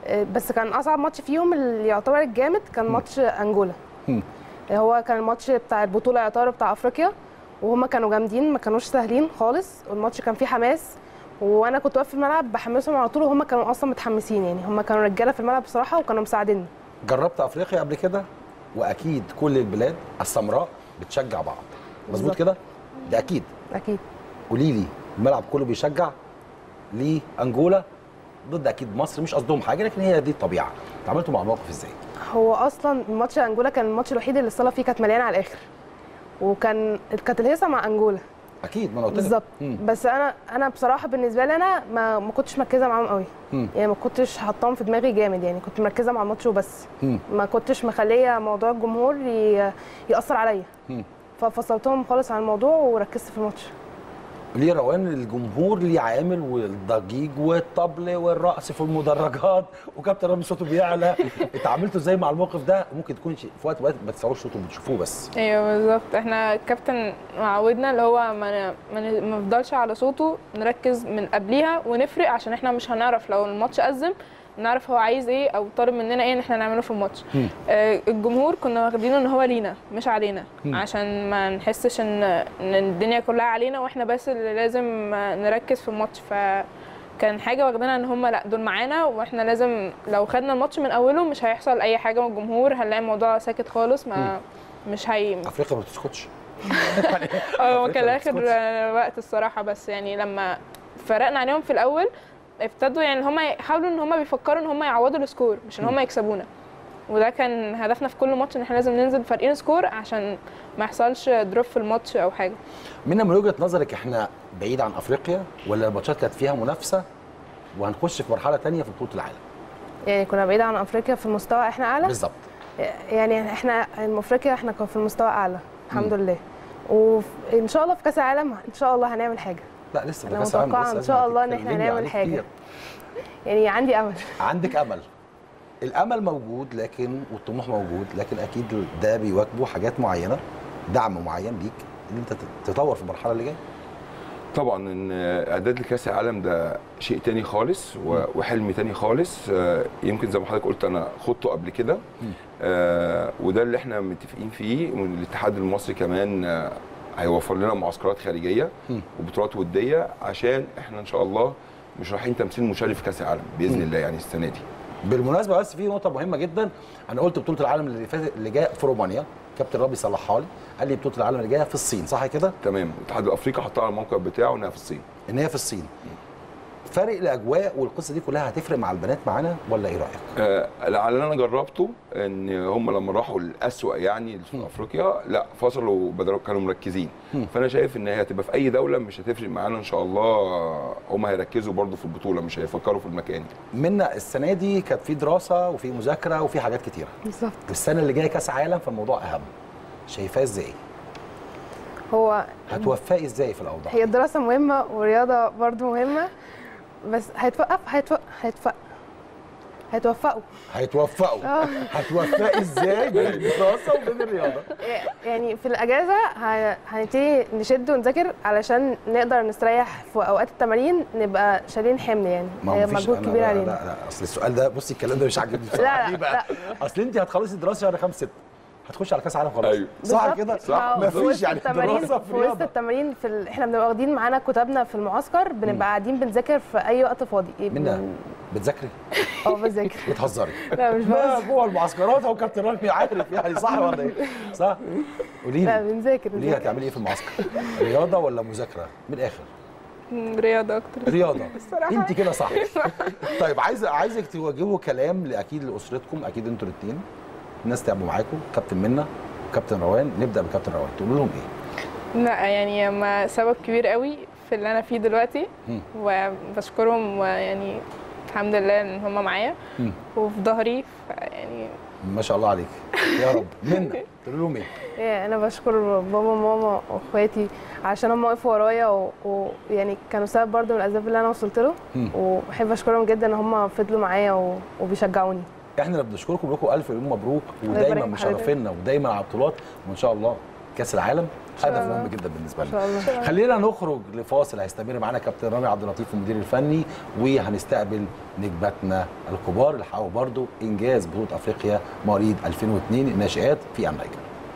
آه، بس كان اصعب ماتش فيهم اللي يعتبر الجامد كان ماتش انجولا
مم.
هو كان الماتش بتاع البطوله يعتبر بتاع افريقيا وهم كانوا جامدين ما كانوش سهلين خالص والماتش كان فيه حماس وانا كنت واقف في الملعب بحمسهم على طول وهم كانوا اصلا متحمسين يعني هم كانوا رجاله في الملعب بصراحه وكانوا مساعديني
جربت افريقيا قبل كده واكيد كل البلاد السمراء بتشجع بعض مظبوط
بالظبط.
كده ده اكيد
اكيد
قولي لي الملعب كله بيشجع لانجولا ضد اكيد مصر مش قصدهم حاجه لكن هي دي الطبيعه اتعاملتوا مع الموقف ازاي
هو اصلا ماتش انجولا كان الماتش الوحيد اللي الصاله فيه كانت مليانه على الاخر وكان كانت الهيصه مع انجولا
اكيد ما انا قلت لك.
بالظبط
مم.
بس انا انا بصراحه بالنسبه لي انا ما ما كنتش مركزه معاهم قوي
مم.
يعني ما كنتش حاطاهم في دماغي جامد يعني كنت مركزه مع الماتش وبس
مم.
ما كنتش مخليه موضوع الجمهور ي- ياثر عليا
مم.
ففصلتهم خالص عن الموضوع وركزت في الماتش
ليه روان الجمهور ليه عامل والضجيج والطبل والرقص في المدرجات وكابتن رامي صوته بيعلى اتعاملتوا ازاي مع الموقف ده ممكن تكون شيء في وقت وقت ما تسمعوش صوته بتشوفوه بس
ايوه بالظبط احنا الكابتن معودنا اللي هو ما ن- ما ن- ما نفضلش على صوته نركز من قبليها ونفرق عشان احنا مش هنعرف لو الماتش أزم نعرف هو عايز ايه او طالب مننا ايه ان احنا نعمله في الماتش
مم.
آه الجمهور كنا واخدينه ان هو لينا مش علينا
مم.
عشان ما نحسش ان ان الدنيا كلها علينا واحنا بس اللي لازم آه، نركز في الماتش ف كان حاجه واخدينها ان هم لا دول معانا واحنا لازم لو خدنا الماتش من اوله مش هيحصل اي حاجه من الجمهور هنلاقي الموضوع ساكت خالص ما مش هي
افريقيا ما بتسكتش
اه هو
أفريقيا
كان
ما
اخر
بتسكتش.
آه، وقت الصراحه بس يعني لما فرقنا عليهم في الاول ابتدوا يعني هم يحاولوا ان هم بيفكروا ان هم يعوضوا السكور مش ان هم يكسبونا وده كان هدفنا في كل ماتش ان احنا لازم ننزل فارقين سكور عشان ما يحصلش دروب في الماتش او حاجه
منا من وجهه نظرك احنا بعيد عن افريقيا ولا الماتشات كانت فيها منافسه وهنخش في مرحله تانية في بطوله العالم
يعني كنا بعيد عن افريقيا في المستوى احنا اعلى
بالظبط
يعني احنا افريقيا احنا كنا في المستوى اعلى الحمد لله وان شاء الله في كاس العالم ان شاء الله هنعمل حاجه
لا لسه
أنا
ده كاس العالم
متوقعة
لسه
إن شاء الله إن إحنا
هتتكلمي
هنعمل
عليه
حاجة.
كتير.
يعني عندي امل
عندك امل الامل موجود لكن والطموح موجود لكن اكيد ده بيواجبه حاجات معينه دعم معين ليك ان انت تتطور في المرحله اللي جايه
طبعا ان اعداد لكاس العالم ده شيء تاني خالص و- وحلم تاني خالص آه، يمكن زي ما حضرتك قلت انا خضته قبل كده آه، وده اللي احنا متفقين فيه والاتحاد المصري كمان آه، هيوفر لنا معسكرات خارجيه
مم.
وبطولات وديه عشان احنا ان شاء الله مش رايحين تمثيل مشرف في كاس العالم باذن الله يعني السنه دي
بالمناسبه بس في نقطه مهمه جدا انا قلت بطوله العالم اللي فاتت اللي جايه في رومانيا كابتن ربي صلحها لي قال لي بطوله العالم اللي جايه في الصين صح كده
تمام الاتحاد الافريقي حطها على الموقع بتاعه انها في الصين
ان هي في الصين فرق الاجواء والقصه دي كلها هتفرق مع البنات معانا ولا ايه رايك
آه، على اللي انا جربته ان هم لما راحوا الاسوأ يعني في افريقيا لا فصلوا بدل كانوا مركزين
مم.
فانا شايف ان هي هتبقى في اي دوله مش هتفرق معانا ان شاء الله هم هيركزوا برضو في البطوله مش هيفكروا في المكان
منا السنه دي كانت في دراسه وفي مذاكره وفي حاجات كتيره
بالظبط
السنه اللي جايه كاس عالم فالموضوع اهم شايفاه ازاي
هو
هتوفقي ازاي في الاوضاع
هي الدراسه مهمه والرياضه برضو مهمه بس هيتوقف هيتوقف هيتوقف هيتوفقوا
هيتوفقوا
اه
هتوفقي ازاي بين الدراسه وبين الرياضه
يعني في الاجازه ه- هنبتدي نشد ونذاكر علشان نقدر نستريح في اوقات التمارين نبقى شايلين حمل يعني
ما هو
هي
مفيش-
مجهود
أنا
كبير
لا-
علينا
لا لا اصل السؤال ده بصي الكلام ده مش عاجبني بصراحه
لا،
ليه
لا،
بقى؟ اصل انت هتخلصي الدراسه شهر 5 6 هتخشي على كاس عالم خلاص
أيوة.
صح
بالظبط.
كده؟
صح.
ما هو في
مفيش
وسط
يعني
التمارين
دراسه في
في وسط
رياضه
التمارين في ال... احنا بنبقى واخدين معانا كتابنا في المعسكر بنبقى قاعدين بنذاكر في اي وقت فاضي
منا
بن-
بتذاكري
اه بذاكر
بتهزري
لا مش
لا
بهزر
جوه المعسكرات اهو كابتن رامي عارف يعني صح ولا ايه؟ صح؟ قولي
لا
لي
بنذاكر
قولي لي
بنذاكر
هتعملي ايه في المعسكر؟ رياضه ولا مذاكره؟ من الاخر
مم، رياضه اكتر
رياضه
الصراحة.
انت كده صح طيب عايز عايزك توجهوا كلام لاكيد لاسرتكم اكيد انتوا الاثنين الناس تعبوا معاكم كابتن منا وكابتن روان نبدا بكابتن روان تقولوا لهم ايه؟
لا يعني هم سبب كبير قوي في اللي انا فيه دلوقتي
مم.
وبشكرهم ويعني الحمد لله ان هم معايا
مم.
وفي ظهري يعني
ما شاء الله عليك يا رب منا تقولوا لهم ايه؟
إيه، انا بشكر بابا وماما واخواتي عشان هم وقفوا ورايا ويعني و... يعني كانوا سبب برضو من الاسباب اللي انا وصلت له
مم.
وبحب اشكرهم جدا ان هم فضلوا معايا و... وبيشجعوني
احنا اللي بنشكركم لكم الف مليون مبروك
يبارك
ودايما
في حضرتك.
مشرفينا ودايما على البطولات وان شاء الله كاس العالم هدف مهم جدا بالنسبه
ان
لنا
شاء الله
خلينا نخرج لفاصل هيستمر معانا كابتن رامي عبد اللطيف المدير الفني وهنستقبل نجماتنا الكبار اللي حققوا برضه انجاز بطوله افريقيا مواليد 2002 الناشئات في امريكا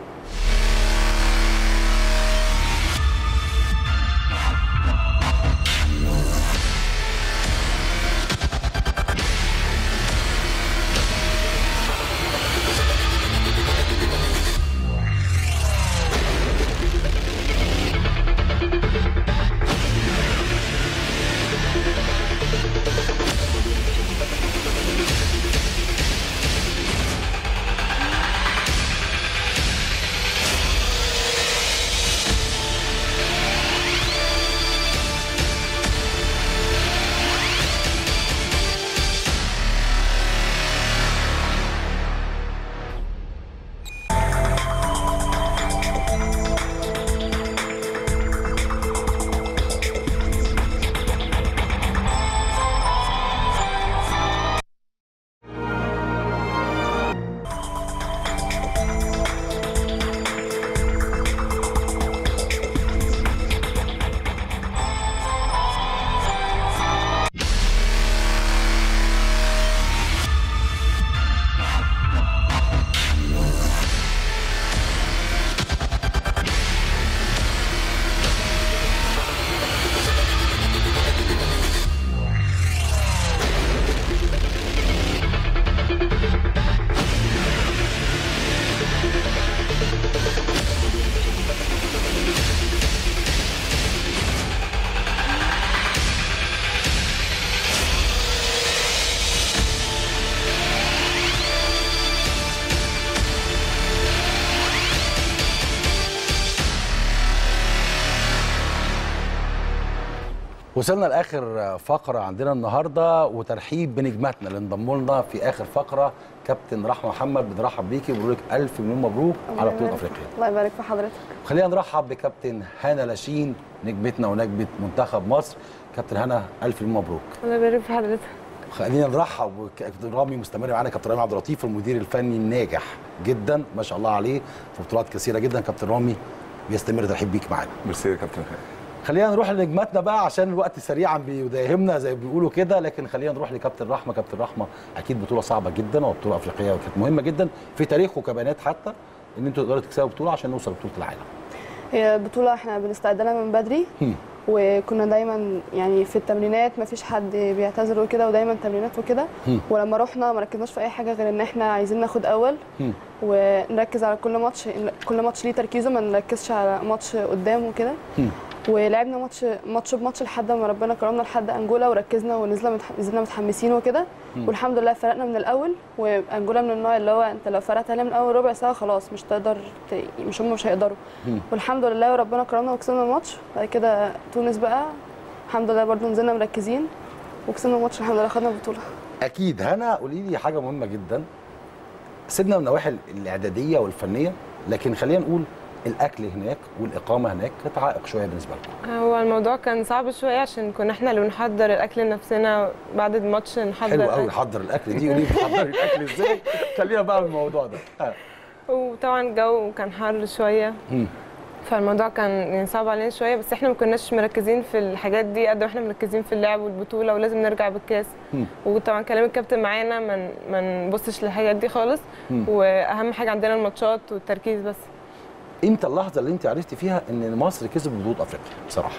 وصلنا لاخر فقره عندنا النهارده وترحيب بنجماتنا اللي انضموا لنا في اخر فقره كابتن رحمه محمد بنرحب بيكي وبنقول لك الف مليون مبروك على بطوله افريقيا
الله يبارك في حضرتك
خلينا نرحب بكابتن هنا لاشين نجمتنا ونجمه منتخب مصر كابتن هنا الف مليون مبروك
الله يبارك في حضرتك
خلينا نرحب بكابتن رامي مستمر معانا كابتن رامي عبد اللطيف المدير الفني الناجح جدا ما شاء الله عليه في بطولات كثيره جدا كابتن رامي بيستمر ترحيب بيك معانا
ميرسي يا كابتن خالد
خلينا نروح لنجماتنا بقى عشان الوقت سريعا بيداهمنا زي ما بيقولوا كده لكن خلينا نروح لكابتن رحمه كابتن رحمه اكيد بطوله صعبه جدا وبطوله افريقيه وكانت مهمه جدا في تاريخه كبنات حتى ان انتوا تقدروا تكسبوا بطوله عشان نوصل لبطوله العالم
هي بطولة احنا بنستعد لها من بدري
هم.
وكنا دايما يعني في التمرينات ما فيش حد بيعتذر وكده ودايما تمرينات وكده
هم.
ولما رحنا ما ركزناش في اي حاجه غير ان احنا عايزين ناخد اول
هم.
ونركز على كل ماتش كل ماتش ليه تركيزه ما نركزش على ماتش قدام وكده
هم.
ولعبنا ماتش ماتش بماتش لحد ما ربنا كرمنا لحد انجولا وركزنا ونزلنا متح... نزلنا متحمسين وكده والحمد لله فرقنا من الاول وانجولا من النوع اللي هو انت لو فرقت عليها من اول ربع ساعه خلاص مش تقدر ت... مش هم مش هيقدروا
مم.
والحمد لله وربنا كرمنا وكسبنا الماتش بعد كده تونس بقى الحمد لله برضو نزلنا مركزين وكسبنا الماتش الحمد لله خدنا البطوله
اكيد هنا قولي لي حاجه مهمه جدا سيبنا من النواحي الاعداديه والفنيه لكن خلينا نقول الاكل هناك والاقامه هناك كانت عائق شويه بالنسبه لكم
هو الموضوع كان صعب شويه عشان كنا احنا اللي بنحضر الاكل لنفسنا بعد الماتش نحضر
حلو قوي
الأكل.
نحضر الاكل دي قولي لي بتحضري الاكل ازاي خلينا بقى من الموضوع ده ها.
وطبعا الجو كان حر شويه
مم.
فالموضوع كان يعني صعب علينا شويه بس احنا ما كناش مركزين في الحاجات دي قد ما احنا مركزين في اللعب والبطوله ولازم نرجع بالكاس
مم.
وطبعا كلام الكابتن معانا ما ما نبصش للحاجات دي خالص
مم.
واهم حاجه عندنا الماتشات والتركيز بس
امتى اللحظه اللي انت عرفتي فيها ان مصر كسبت بطوله افريقيا بصراحه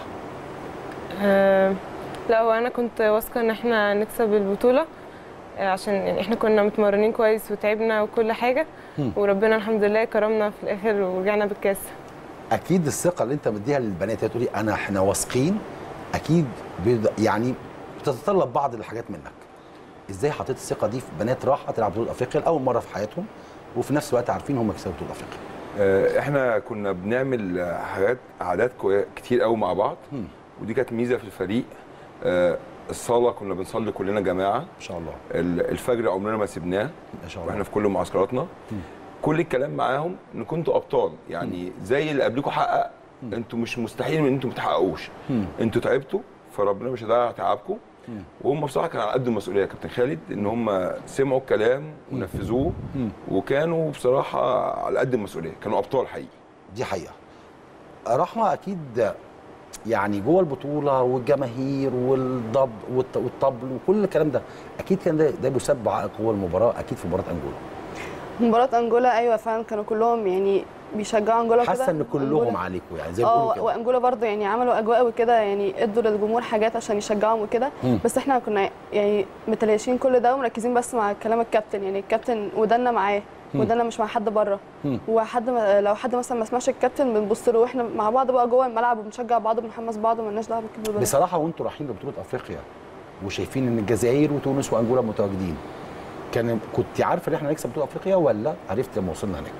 آه، لا هو انا كنت واثقه ان احنا نكسب البطوله آه، عشان يعني احنا كنا متمرنين كويس وتعبنا وكل حاجه
مم.
وربنا الحمد لله كرمنا في الاخر ورجعنا بالكاس
اكيد الثقه اللي انت مديها للبنات هي تقولي انا احنا واثقين اكيد بيض- يعني بتتطلب بعض الحاجات منك ازاي حطيت الثقه دي في بنات راحه تلعب بطوله افريقيا لاول مره في حياتهم وفي نفس الوقت عارفين هم كسبوا بطوله افريقيا
آه، احنا كنا بنعمل آه، حاجات عادات كوي- كتير قوي مع بعض
مم.
ودي كانت ميزه في الفريق آه، الصلاه كنا بنصلي كلنا جماعه
ما شاء الله
ال- الفجر عمرنا ما سبناه
ما شاء الله
واحنا في كل معسكراتنا
مم.
كل الكلام معاهم ان كنتوا ابطال يعني زي اللي قبلكم حقق انتوا مش مستحيل ان انتوا ما تحققوش
مم.
انتوا تعبتوا فربنا مش هيضيع تعبكم
مم.
وهم بصراحه كانوا على قد المسؤوليه يا كابتن خالد ان هم سمعوا الكلام ونفذوه
مم.
وكانوا بصراحه على قد المسؤوليه كانوا ابطال حقيقي
دي حقيقه رحمه اكيد يعني جوه البطوله والجماهير والضب والط- والطبل وكل الكلام ده اكيد كان ده, ده بيسبب عائق جوه المباراه اكيد في مباراه انجولا
مباراة انجولا ايوه فعلا كانوا كلهم يعني بيشجعوا انجولا وكده
حاسه ان كلهم
أنجولا-
عليكم يعني زي ما بيقولوا
اه
كده
وانجولا برضه يعني عملوا اجواء وكده يعني ادوا للجمهور حاجات عشان يشجعهم وكده
مم.
بس احنا كنا يعني متلاشين كل ده ومركزين بس مع كلام الكابتن يعني الكابتن ودنا معاه
مم.
ودنا مش مع حد بره
مم.
وحد ما لو حد مثلا ما سمعش الكابتن بنبص له واحنا مع بعض بقى جوه الملعب وبنشجع بعض وبنحمس بعض ومالناش دعوه بالكلام ده
بصراحه وانتوا رايحين لبطوله افريقيا وشايفين ان الجزائر وتونس وانجولا متواجدين كان كنت عارفه ان احنا هنكسب بطوله افريقيا ولا عرفت لما وصلنا هناك؟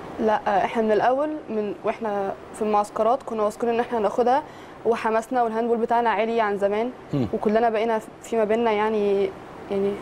لا احنا من الاول من واحنا في المعسكرات كنا واثقين ان احنا هناخدها وحماسنا والهاندبول بتاعنا عالي عن زمان
مم.
وكلنا بقينا في ما بيننا يعني يعني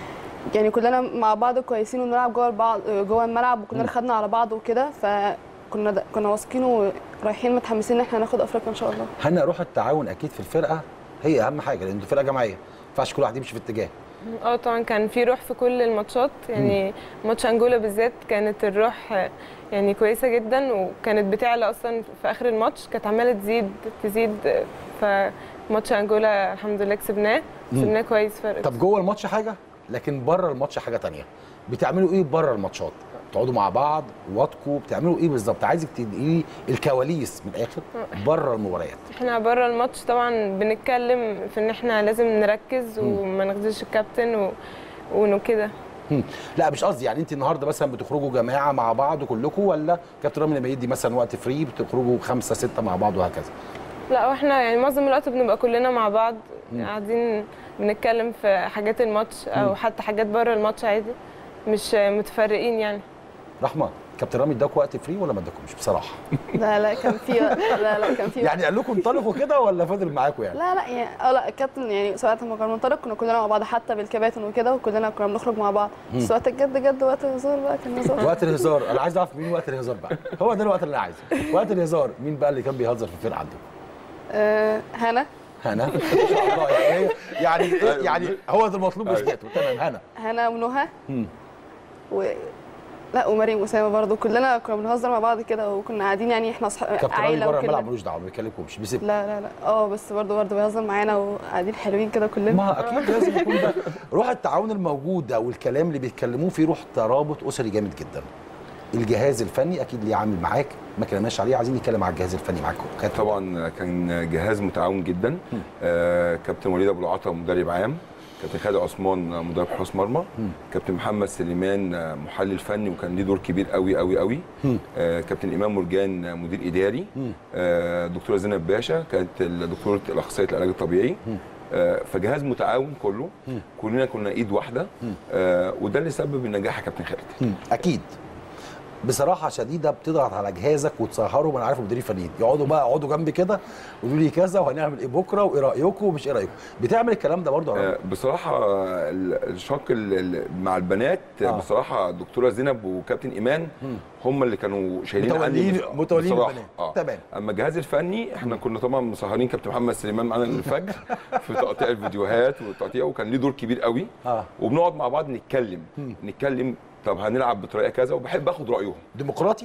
يعني كلنا مع بعض كويسين ونلعب جوه البعض جوه الملعب وكلنا خدنا على بعض وكده فكنا د- كنا واثقين ورايحين متحمسين ان احنا ناخد افريقيا ان شاء الله
هنا روح التعاون اكيد في الفرقه هي اهم حاجه لان انتوا فرقه جماعيه ما ينفعش كل واحد يمشي في اتجاه
اه طبعا كان في روح في كل الماتشات يعني ماتش انجولا بالذات كانت الروح آه، يعني كويسه جدا وكانت بتعلى اصلا في اخر الماتش كانت عماله تزيد تزيد آه، فماتش انجولا الحمد لله كسبناه
مم.
كسبناه كويس فرق
طب جوه الماتش حاجه لكن بره الماتش حاجه تانية بتعملوا ايه بره الماتشات تقعدوا مع بعض واتكوا بتعملوا ايه بالظبط عايزك تديني الكواليس من الاخر بره المباريات
احنا بره الماتش طبعا بنتكلم في ان احنا لازم نركز وما نخذلش الكابتن و... وانه كده
هم. لا مش قصدي يعني انت النهارده مثلا بتخرجوا جماعه مع بعض كلكم ولا كابتن رامي لما يدي مثلا وقت فري بتخرجوا خمسه سته مع بعض وهكذا
لا واحنا يعني معظم الوقت بنبقى كلنا مع بعض قاعدين بنتكلم في حاجات الماتش او حتى حاجات بره الماتش عادي مش متفرقين يعني
رحمه كابتن رامي اداك وقت فري ولا ما اداكمش بصراحه
لا لا كان في لا لا كان في
يعني قال لكم انطلقوا كده ولا فضل معاكم يعني
لا لا يعني اه لا الكابتن يعني ساعات لما كنا بننطلق كنا كلنا مع بعض حتى بالكباتن وكده وكلنا كنا بنخرج مع بعض بس وقت الجد جد وقت الهزار بقى كان هزار
وقت الهزار انا عايز اعرف مين وقت الهزار بقى هو ده الوقت اللي انا عايزه وقت الهزار مين بقى اللي كان بيهزر في الفرقه عندكم
آه هنا
هنا ما شاء الله يعني يعني يعني هو ده المطلوب اثباته تمام هنا
هنا ونهى
مم.
و لا ومريم وسامه برضه كلنا كنا بنهزر مع بعض كده وكنا قاعدين يعني احنا اصحاب
كابتن رامي
عيله
بره
وكده
الملعب ملوش دعوه ما بيكلمكمش بيسيب
لا لا لا اه بس برضه برضه بيهزر معانا وقاعدين حلوين كده كلنا
ما اكيد لازم يكون ده روح التعاون الموجود ده والكلام اللي بيتكلموه فيه روح ترابط اسري جامد جدا الجهاز الفني اكيد ليه عامل معاك ما كلمناش عليه عايزين نتكلم على الجهاز الفني معاكم كانت
طبعا كان جهاز متعاون جدا آه كابتن وليد ابو العطا مدرب عام كابتن خالد عثمان مدرب حراس مرمى كابتن محمد سليمان آه، محلل فني وكان ليه دور كبير قوي قوي قوي آه كابتن امام مرجان آه، مدير اداري آه دكتوره زينب باشا كانت دكتوره الاخصائيه العلاج الطبيعي آه فجهاز متعاون كله كلنا كنا ايد واحده آه وده اللي سبب النجاح يا كابتن خالد
مم. اكيد بصراحه شديده بتضغط على جهازك وتسهروا ما انا عارف مديرين فنيين يقعدوا بقى يقعدوا جنبي كده يقولوا لي كذا وهنعمل ايه بكره وايه رايكم ومش ايه رايكم بتعمل الكلام ده برضه يا رامي؟
آه، بصراحة ال- الشق ال- ال- مع البنات
آه.
آه. بصراحة الدكتورة زينب وكابتن إيمان هم اللي كانوا شايلين
متولين-
عني بص-
متولين
بصراحة.
البنات.
آه.
تمام.
أما الجهاز الفني احنا كنا طبعا مسهرين كابتن محمد سليمان معانا للفجر في تقطيع الفيديوهات والتقطيع وكان ليه دور كبير قوي
اه
وبنقعد مع بعض نتكلم نتكلم طب هنلعب بطريقة كذا وبحب اخد رأيهم
ديمقراطي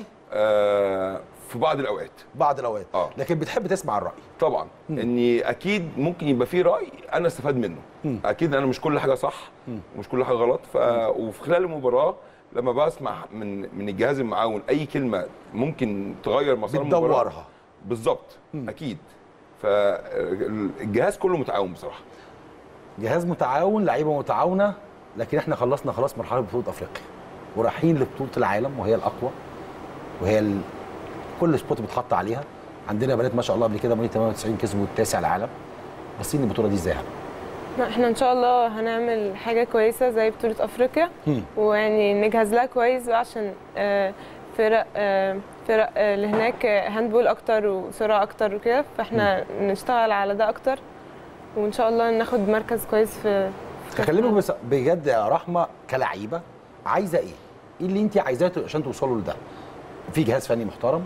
آه في بعض الأوقات
بعض الاوقات
آه.
لكن بتحب تسمع الراي
طبعا اني اكيد ممكن يبقى فيه راي انا استفاد منه
مم.
اكيد انا مش كل حاجه صح ومش كل حاجه غلط ف... وفي خلال المباراه لما بسمع من من الجهاز المعاون اي كلمه ممكن تغير مسار المباراه
بتدورها
بالظبط اكيد فالجهاز كله متعاون بصراحه
جهاز متعاون لعيبه متعاونه لكن احنا خلصنا خلاص مرحله بطوله افريقيا ورايحين لبطوله العالم وهي الاقوى وهي ال... كل سبوت بيتحط عليها عندنا بنات ما شاء الله قبل كده مواليد 98 كسبوا التاسع العالم باصين البطوله دي ازاي
لا، احنا ان شاء الله هنعمل حاجه كويسه زي بطوله افريقيا
مم.
ويعني نجهز لها كويس بقى عشان آه، فرق آه، فرق آه، اللي هناك آه، هاندبول اكتر وسرعه اكتر وكده فاحنا نشتغل على ده اكتر وان شاء الله ناخد مركز كويس في في كأس
هكلمك
العالم.
بس بجد يا رحمه كلعيبه عايزه ايه؟ ايه اللي انت عايزاه عشان توصلوا لده؟ في جهاز فني محترم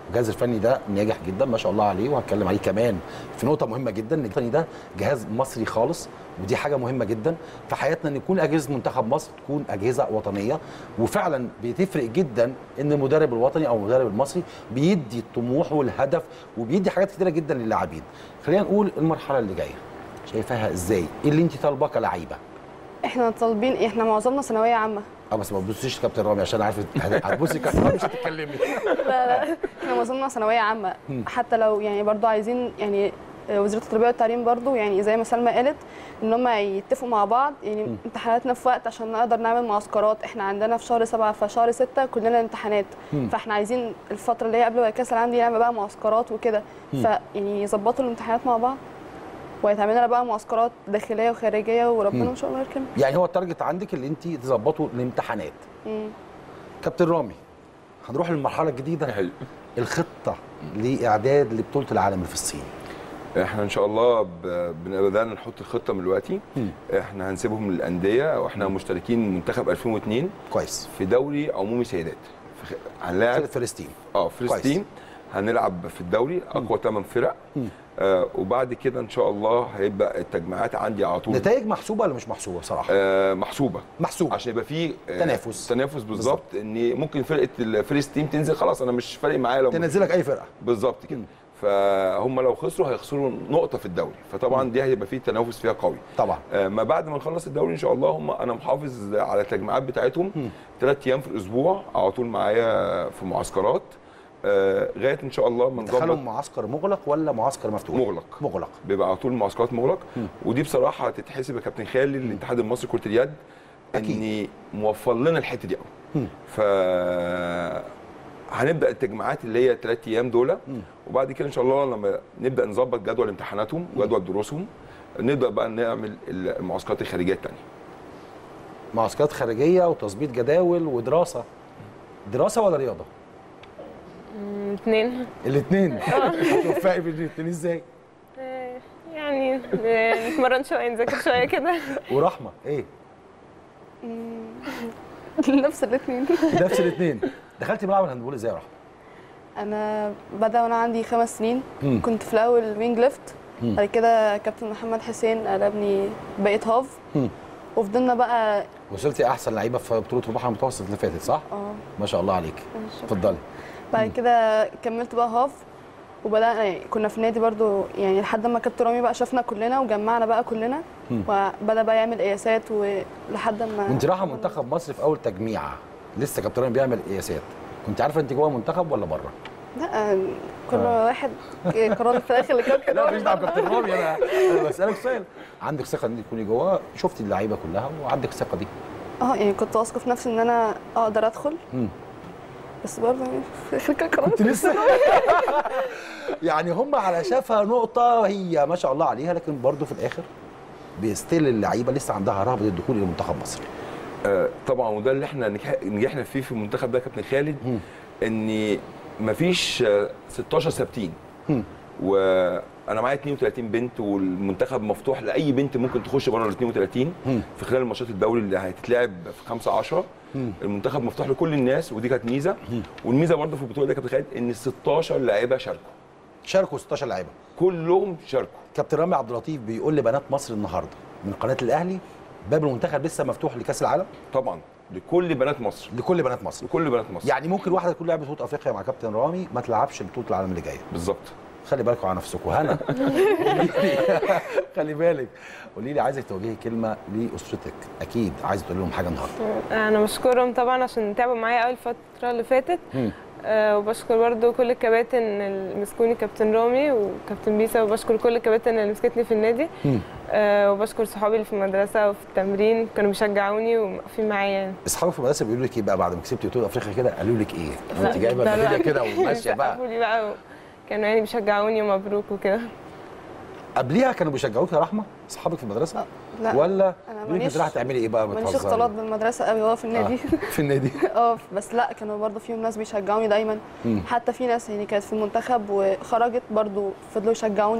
الجهاز الفني ده ناجح جدا ما شاء الله عليه وهتكلم عليه كمان في نقطه مهمه جدا ان الفني ده جهاز مصري خالص ودي حاجه مهمه جدا في حياتنا ان يكون اجهزه منتخب مصر تكون اجهزه وطنيه وفعلا بتفرق جدا ان المدرب الوطني او المدرب المصري بيدي الطموح والهدف وبيدي حاجات كتيره جدا للاعبين خلينا نقول المرحله اللي جايه شايفاها ازاي ايه اللي انت طالباه كلعيبه
احنا طالبين احنا معظمنا ثانويه عامه
اه بس ما تبصيش كابتن رامي عشان عارف هتبصي كابتن رامي مش هتتكلمي
لا لا احنا معظمنا ثانويه عامه حتى لو يعني برضو عايزين يعني وزاره التربيه والتعليم برضو يعني زي ما سلمى قالت ان هم يتفقوا مع بعض يعني امتحاناتنا في وقت عشان نقدر نعمل معسكرات احنا عندنا في شهر سبعة فشهر ستة كلنا امتحانات فاحنا عايزين الفتره اللي هي قبل كاس العالم دي نعمل بقى معسكرات وكده فيعني يظبطوا الامتحانات مع بعض ويتعمل لنا بقى معسكرات داخليه وخارجيه وربنا ان شاء الله يكرم
يعني هو التارجت عندك اللي انت تظبطوا الامتحانات كابتن رامي هنروح للمرحله الجديده
حلو.
الخطه لاعداد لبطوله العالم اللي في الصين
احنا ان شاء الله ب- بدانا نحط الخطه من دلوقتي احنا هنسيبهم للانديه واحنا مشتركين منتخب 2002
كويس
في دوري عمومي سيدات في خ- هنلاعب
فلسطين
اه فلسطين هنلعب في الدوري اقوى 8 فرق آه وبعد كده ان شاء الله هيبقى التجمعات عندي على طول
نتائج محسوبه ولا مش محسوبه بصراحه
آه محسوبه
محسوبه
عشان يبقى فيه آه
تنافس.
تنافس بالظبط ان ممكن فرقه الفيرست تيم تنزل خلاص انا مش فارق معايا لو
تنزلك اي فرقه
بالظبط كده فهم لو خسروا هيخسروا نقطه في الدوري فطبعا دي هيبقى فيه تنافس فيها قوي
طبعا
آه، ما بعد ما نخلص الدوري ان شاء الله هم انا محافظ على التجمعات بتاعتهم ثلاث ايام في الاسبوع على طول معايا في معسكرات آه، لغايه ان شاء الله ما
دخلهم
نظبط
معسكر مغلق ولا معسكر مفتوح
مغلق
مغلق
بيبقى على طول معسكرات مغلق ودي بصراحه هتتحسب يا كابتن خالد للاتحاد المصري لكره اليد ان موفر لنا الحته دي قوي ف هنبدا التجمعات اللي هي ثلاث ايام دول وبعد كده ان شاء الله لما نبدا نظبط جدول امتحاناتهم وجدول دروسهم نبدا بقى نعمل المعسكرات الخارجيه الثانيه
معسكرات خارجيه وتظبيط جداول ودراسه دراسه ولا رياضه
اثنين
الاثنين هتوفقي بين الاثنين ازاي
يعني آه، نتمرن شويه نذاكر شويه كده
ورحمه ايه
نفس الاثنين
نفس الاثنين دخلتي ملعب الهاندبول ازاي يا رحمه
انا بدا وانا عندي خمس سنين
مم.
كنت في الاول وينج ليفت
مم.
بعد كده كابتن محمد حسين قلبني بقيت هاف
مم.
وفضلنا بقى
وصلتي احسن لعيبه في بطوله البحر المتوسط اللي فاتت صح
اه
ما شاء الله عليك اتفضلي
بعد كده كملت بقى هاف وبدأنا يعني كنا في النادي برضو يعني لحد ما كابتن رامي بقى شافنا كلنا وجمعنا بقى كلنا
مم.
وبدأ بقى يعمل قياسات ولحد ما
وانت رايحه منتخب مصر في اول تجميعه لسه كابتن رامي بيعمل قياسات كنت عارفه انت جوه منتخب ولا بره
لا كل
آه.
واحد قرار في الاخر اللي كابتن
لا
رامي
مش دعوه كابتن رامي انا انا بسالك سؤال عندك ثقه ان تكوني جوه شفتي اللعيبه كلها وعندك الثقه دي
اه يعني كنت واثقه في نفسي ان انا اقدر ادخل
مم.
بس برضه يعني في الاخر كان قرار
كنت لسه يعني هم على شافها نقطه هي ما شاء الله عليها لكن برضه في الاخر بيستيل اللعيبه لسه عندها رهبه الدخول الى منتخب مصر
آه، طبعا وده اللي احنا نجح- نجحنا فيه في المنتخب ده يا كابتن خالد ان مفيش آه، 16 ثابتين
مم.
وانا معايا 32 بنت والمنتخب مفتوح لاي بنت ممكن تخش بره ال 32
مم.
في خلال الماتشات الدوري اللي هتتلعب في 5 10
مم.
المنتخب مفتوح لكل الناس ودي كانت ميزه والميزه برضه في البطوله دي يا كابتن خالد ان ال 16 لاعيبه شاركوا
شاركوا 16 لعيبه
كلهم شاركوا
كابتن رامي عبد اللطيف بيقول لبنات مصر النهارده من قناه الاهلي باب المنتخب لسه مفتوح لكاس العالم
طبعا لكل بنات مصر
لكل بنات مصر
لكل بنات مصر
يعني ممكن واحده تكون لعبت بطوله افريقيا مع كابتن رامي ما تلعبش بطوله العالم اللي جايه
بالظبط
خلي بالكم على نفسكم هنا قولي لي- خلي بالك قولي لي عايزك توجهي كلمه لاسرتك اكيد عايزه تقول لهم حاجه النهارده
انا بشكرهم طبعا عشان تعبوا معايا اول فتره اللي فاتت
مم.
آه وبشكر برضو كل الكباتن اللي مسكوني كابتن رامي وكابتن بيسا وبشكر كل الكباتن اللي مسكتني في النادي
مم.
آه وبشكر صحابي اللي في المدرسه وفي التمرين كانوا بيشجعوني وواقفين معايا يعني
اصحابك في المدرسه بيقولوا لك ايه بقى بعد ما كسبتي بطوله افريقيا كده قالوا لك ايه
لا،
انت جايبه
ده
النتيجه
لا.
كده وماشيه بقى
سقفوا لي بقى كانوا يعني بيشجعوني ومبروك وكده
قبليها كانوا بيشجعوك يا رحمه اصحابك في المدرسه
لا
ولا
انا
يقولوا لك
ماليش
انت رايحه تعملي ايه بقى
ماليش
بتهزري؟
اختلاط بالمدرسه قوي هو في النادي
في النادي
اه بس لا كانوا برضه فيهم ناس بيشجعوني دايما
مم.
حتى في ناس يعني كانت في المنتخب وخرجت برضه فضلوا يشجعوني وكده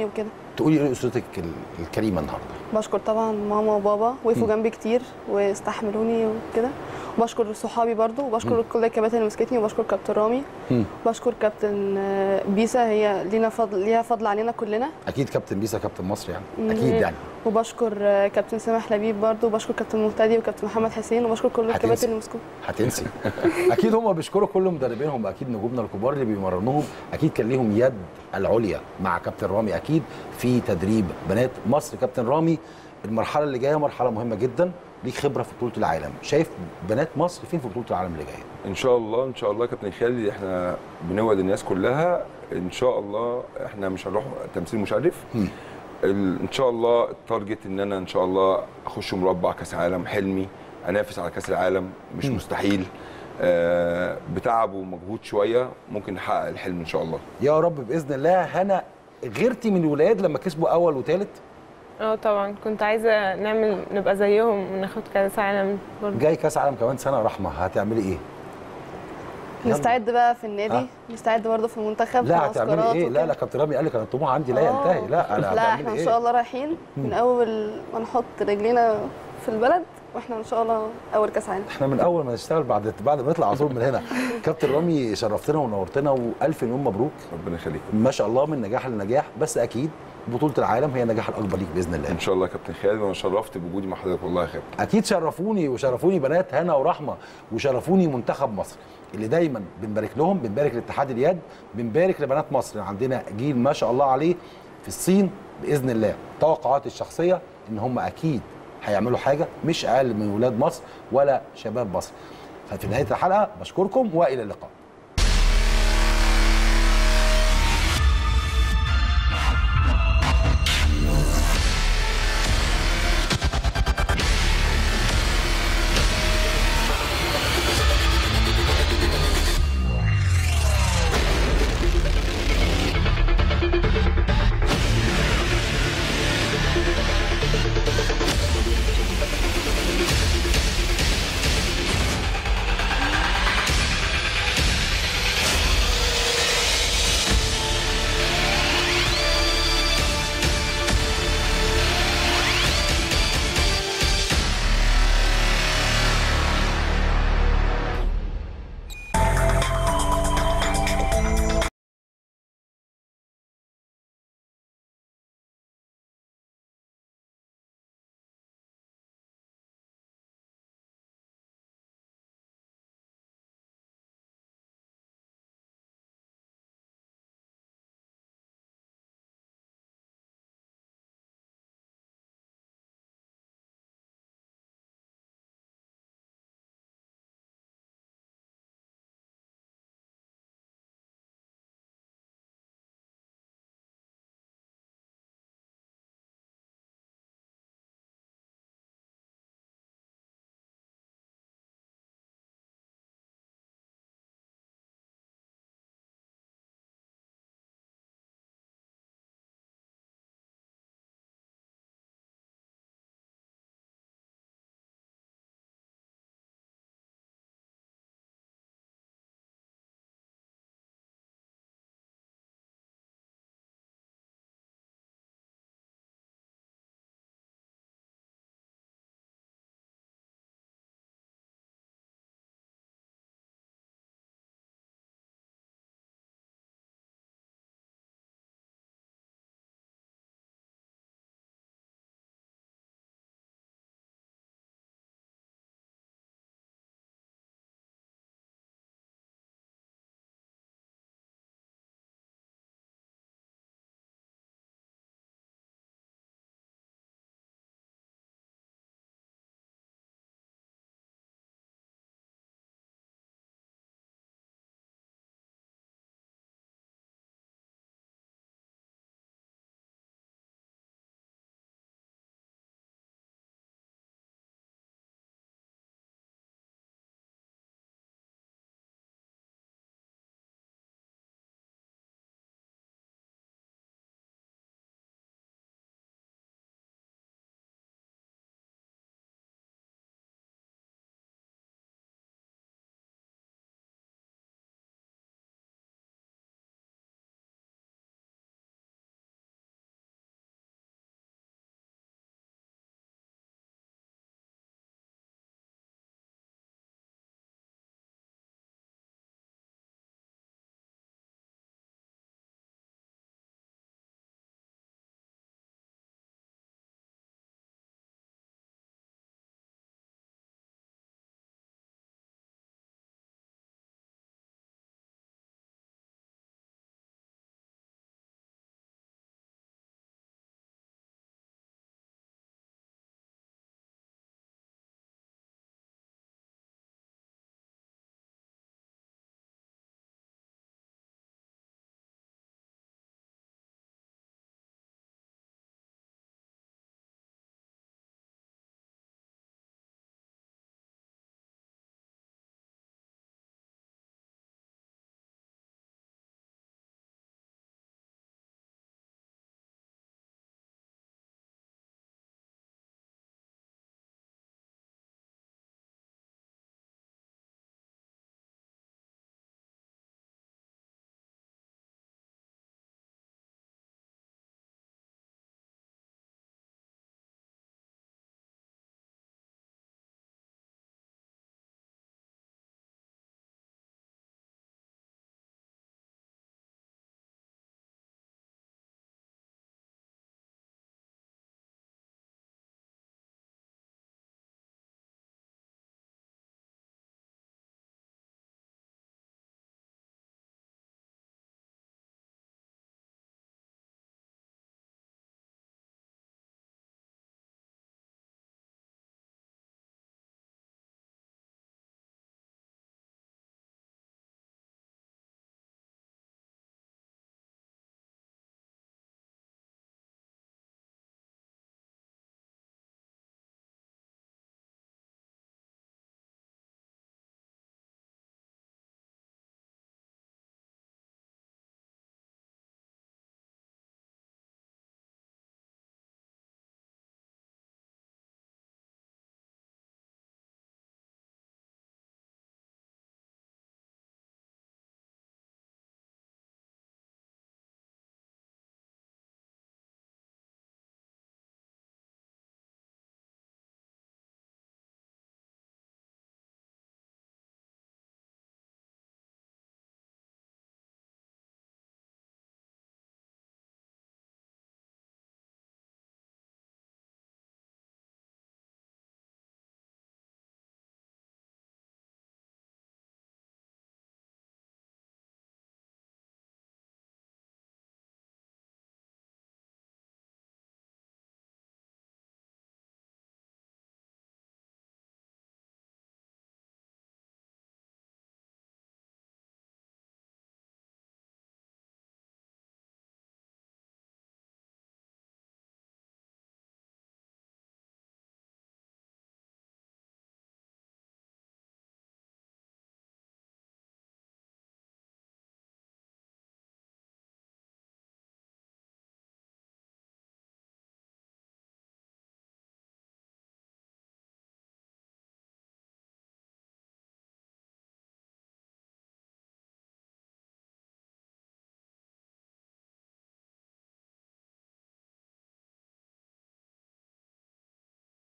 تقولي ايه لاسرتك ال- الكريمه النهارده
بشكر طبعا ماما وبابا وقفوا جنبي كتير واستحملوني وكده وبشكر صحابي برضو وبشكر كل الكباتن اللي مسكتني وبشكر كابتن رامي
مم.
بشكر كابتن آه، بيسا هي لينا فضل ليها فضل علينا كلنا
اكيد كابتن بيسا كابتن مصر يعني
مم.
اكيد يعني
وبشكر آه، كابتن سامح لبيب برضو وبشكر كابتن مهتدي وكابتن محمد حسين وبشكر كل
هتنسي.
الكباتن اللي مسكوا
هتنسي اكيد هم بيشكروا كل مدربينهم اكيد نجومنا الكبار اللي بيمرنوهم اكيد كان ليهم يد العليا مع كابتن رامي اكيد في تدريب بنات مصر كابتن رامي المرحله اللي جايه مرحله مهمه جدا ليك خبره في بطوله العالم شايف بنات مصر فين في بطوله العالم اللي جايه
ان شاء الله ان شاء الله كابتن خالد احنا بنوعد الناس كلها ان شاء الله احنا مش هنروح تمثيل مشرف
مم.
ال- ان شاء الله التارجت ان انا ان شاء الله اخش مربع كاس عالم حلمي انافس على كاس العالم مش
مم.
مستحيل آه بتعب ومجهود شويه ممكن نحقق الحلم ان شاء الله
يا رب باذن الله هنا غيرتي من الولاد لما كسبوا اول وثالث
اه طبعا كنت عايزه نعمل نبقى زيهم وناخد كاس عالم برضه
جاي كاس عالم كمان سنه رحمه هتعملي ايه يلا.
نستعد بقى في النادي
ها؟
نستعد برضه في المنتخب
لا
في
هتعملي
معسكرات
ايه لا
وكده.
لا كابتن رامي قال لك انا الطموح عندي لا
آه.
ينتهي لا انا
لا
هتعملي
احنا ان
إيه؟
شاء الله رايحين من اول ما نحط رجلينا في البلد واحنا ان شاء الله اول كاس عالم
احنا من اول ما نشتغل بعد بعد ما نطلع على طول من هنا كابتن رامي شرفتنا ونورتنا والف مليون مبروك
ربنا يخليك
ما شاء الله من نجاح لنجاح بس اكيد بطوله العالم هي النجاح الاكبر ليك باذن الله
ان شاء الله يا كابتن خالد وانا شرفت بوجودي مع حضرتك والله يا كابتن
اكيد شرفوني وشرفوني بنات هنا ورحمه وشرفوني منتخب مصر اللي دايما بنبارك لهم بنبارك لاتحاد اليد بنبارك لبنات مصر عندنا جيل ما شاء الله عليه في الصين باذن الله توقعاتي الشخصيه ان هم اكيد هيعملوا حاجه مش اقل من ولاد مصر ولا شباب مصر ففي نهايه الحلقه بشكركم والى اللقاء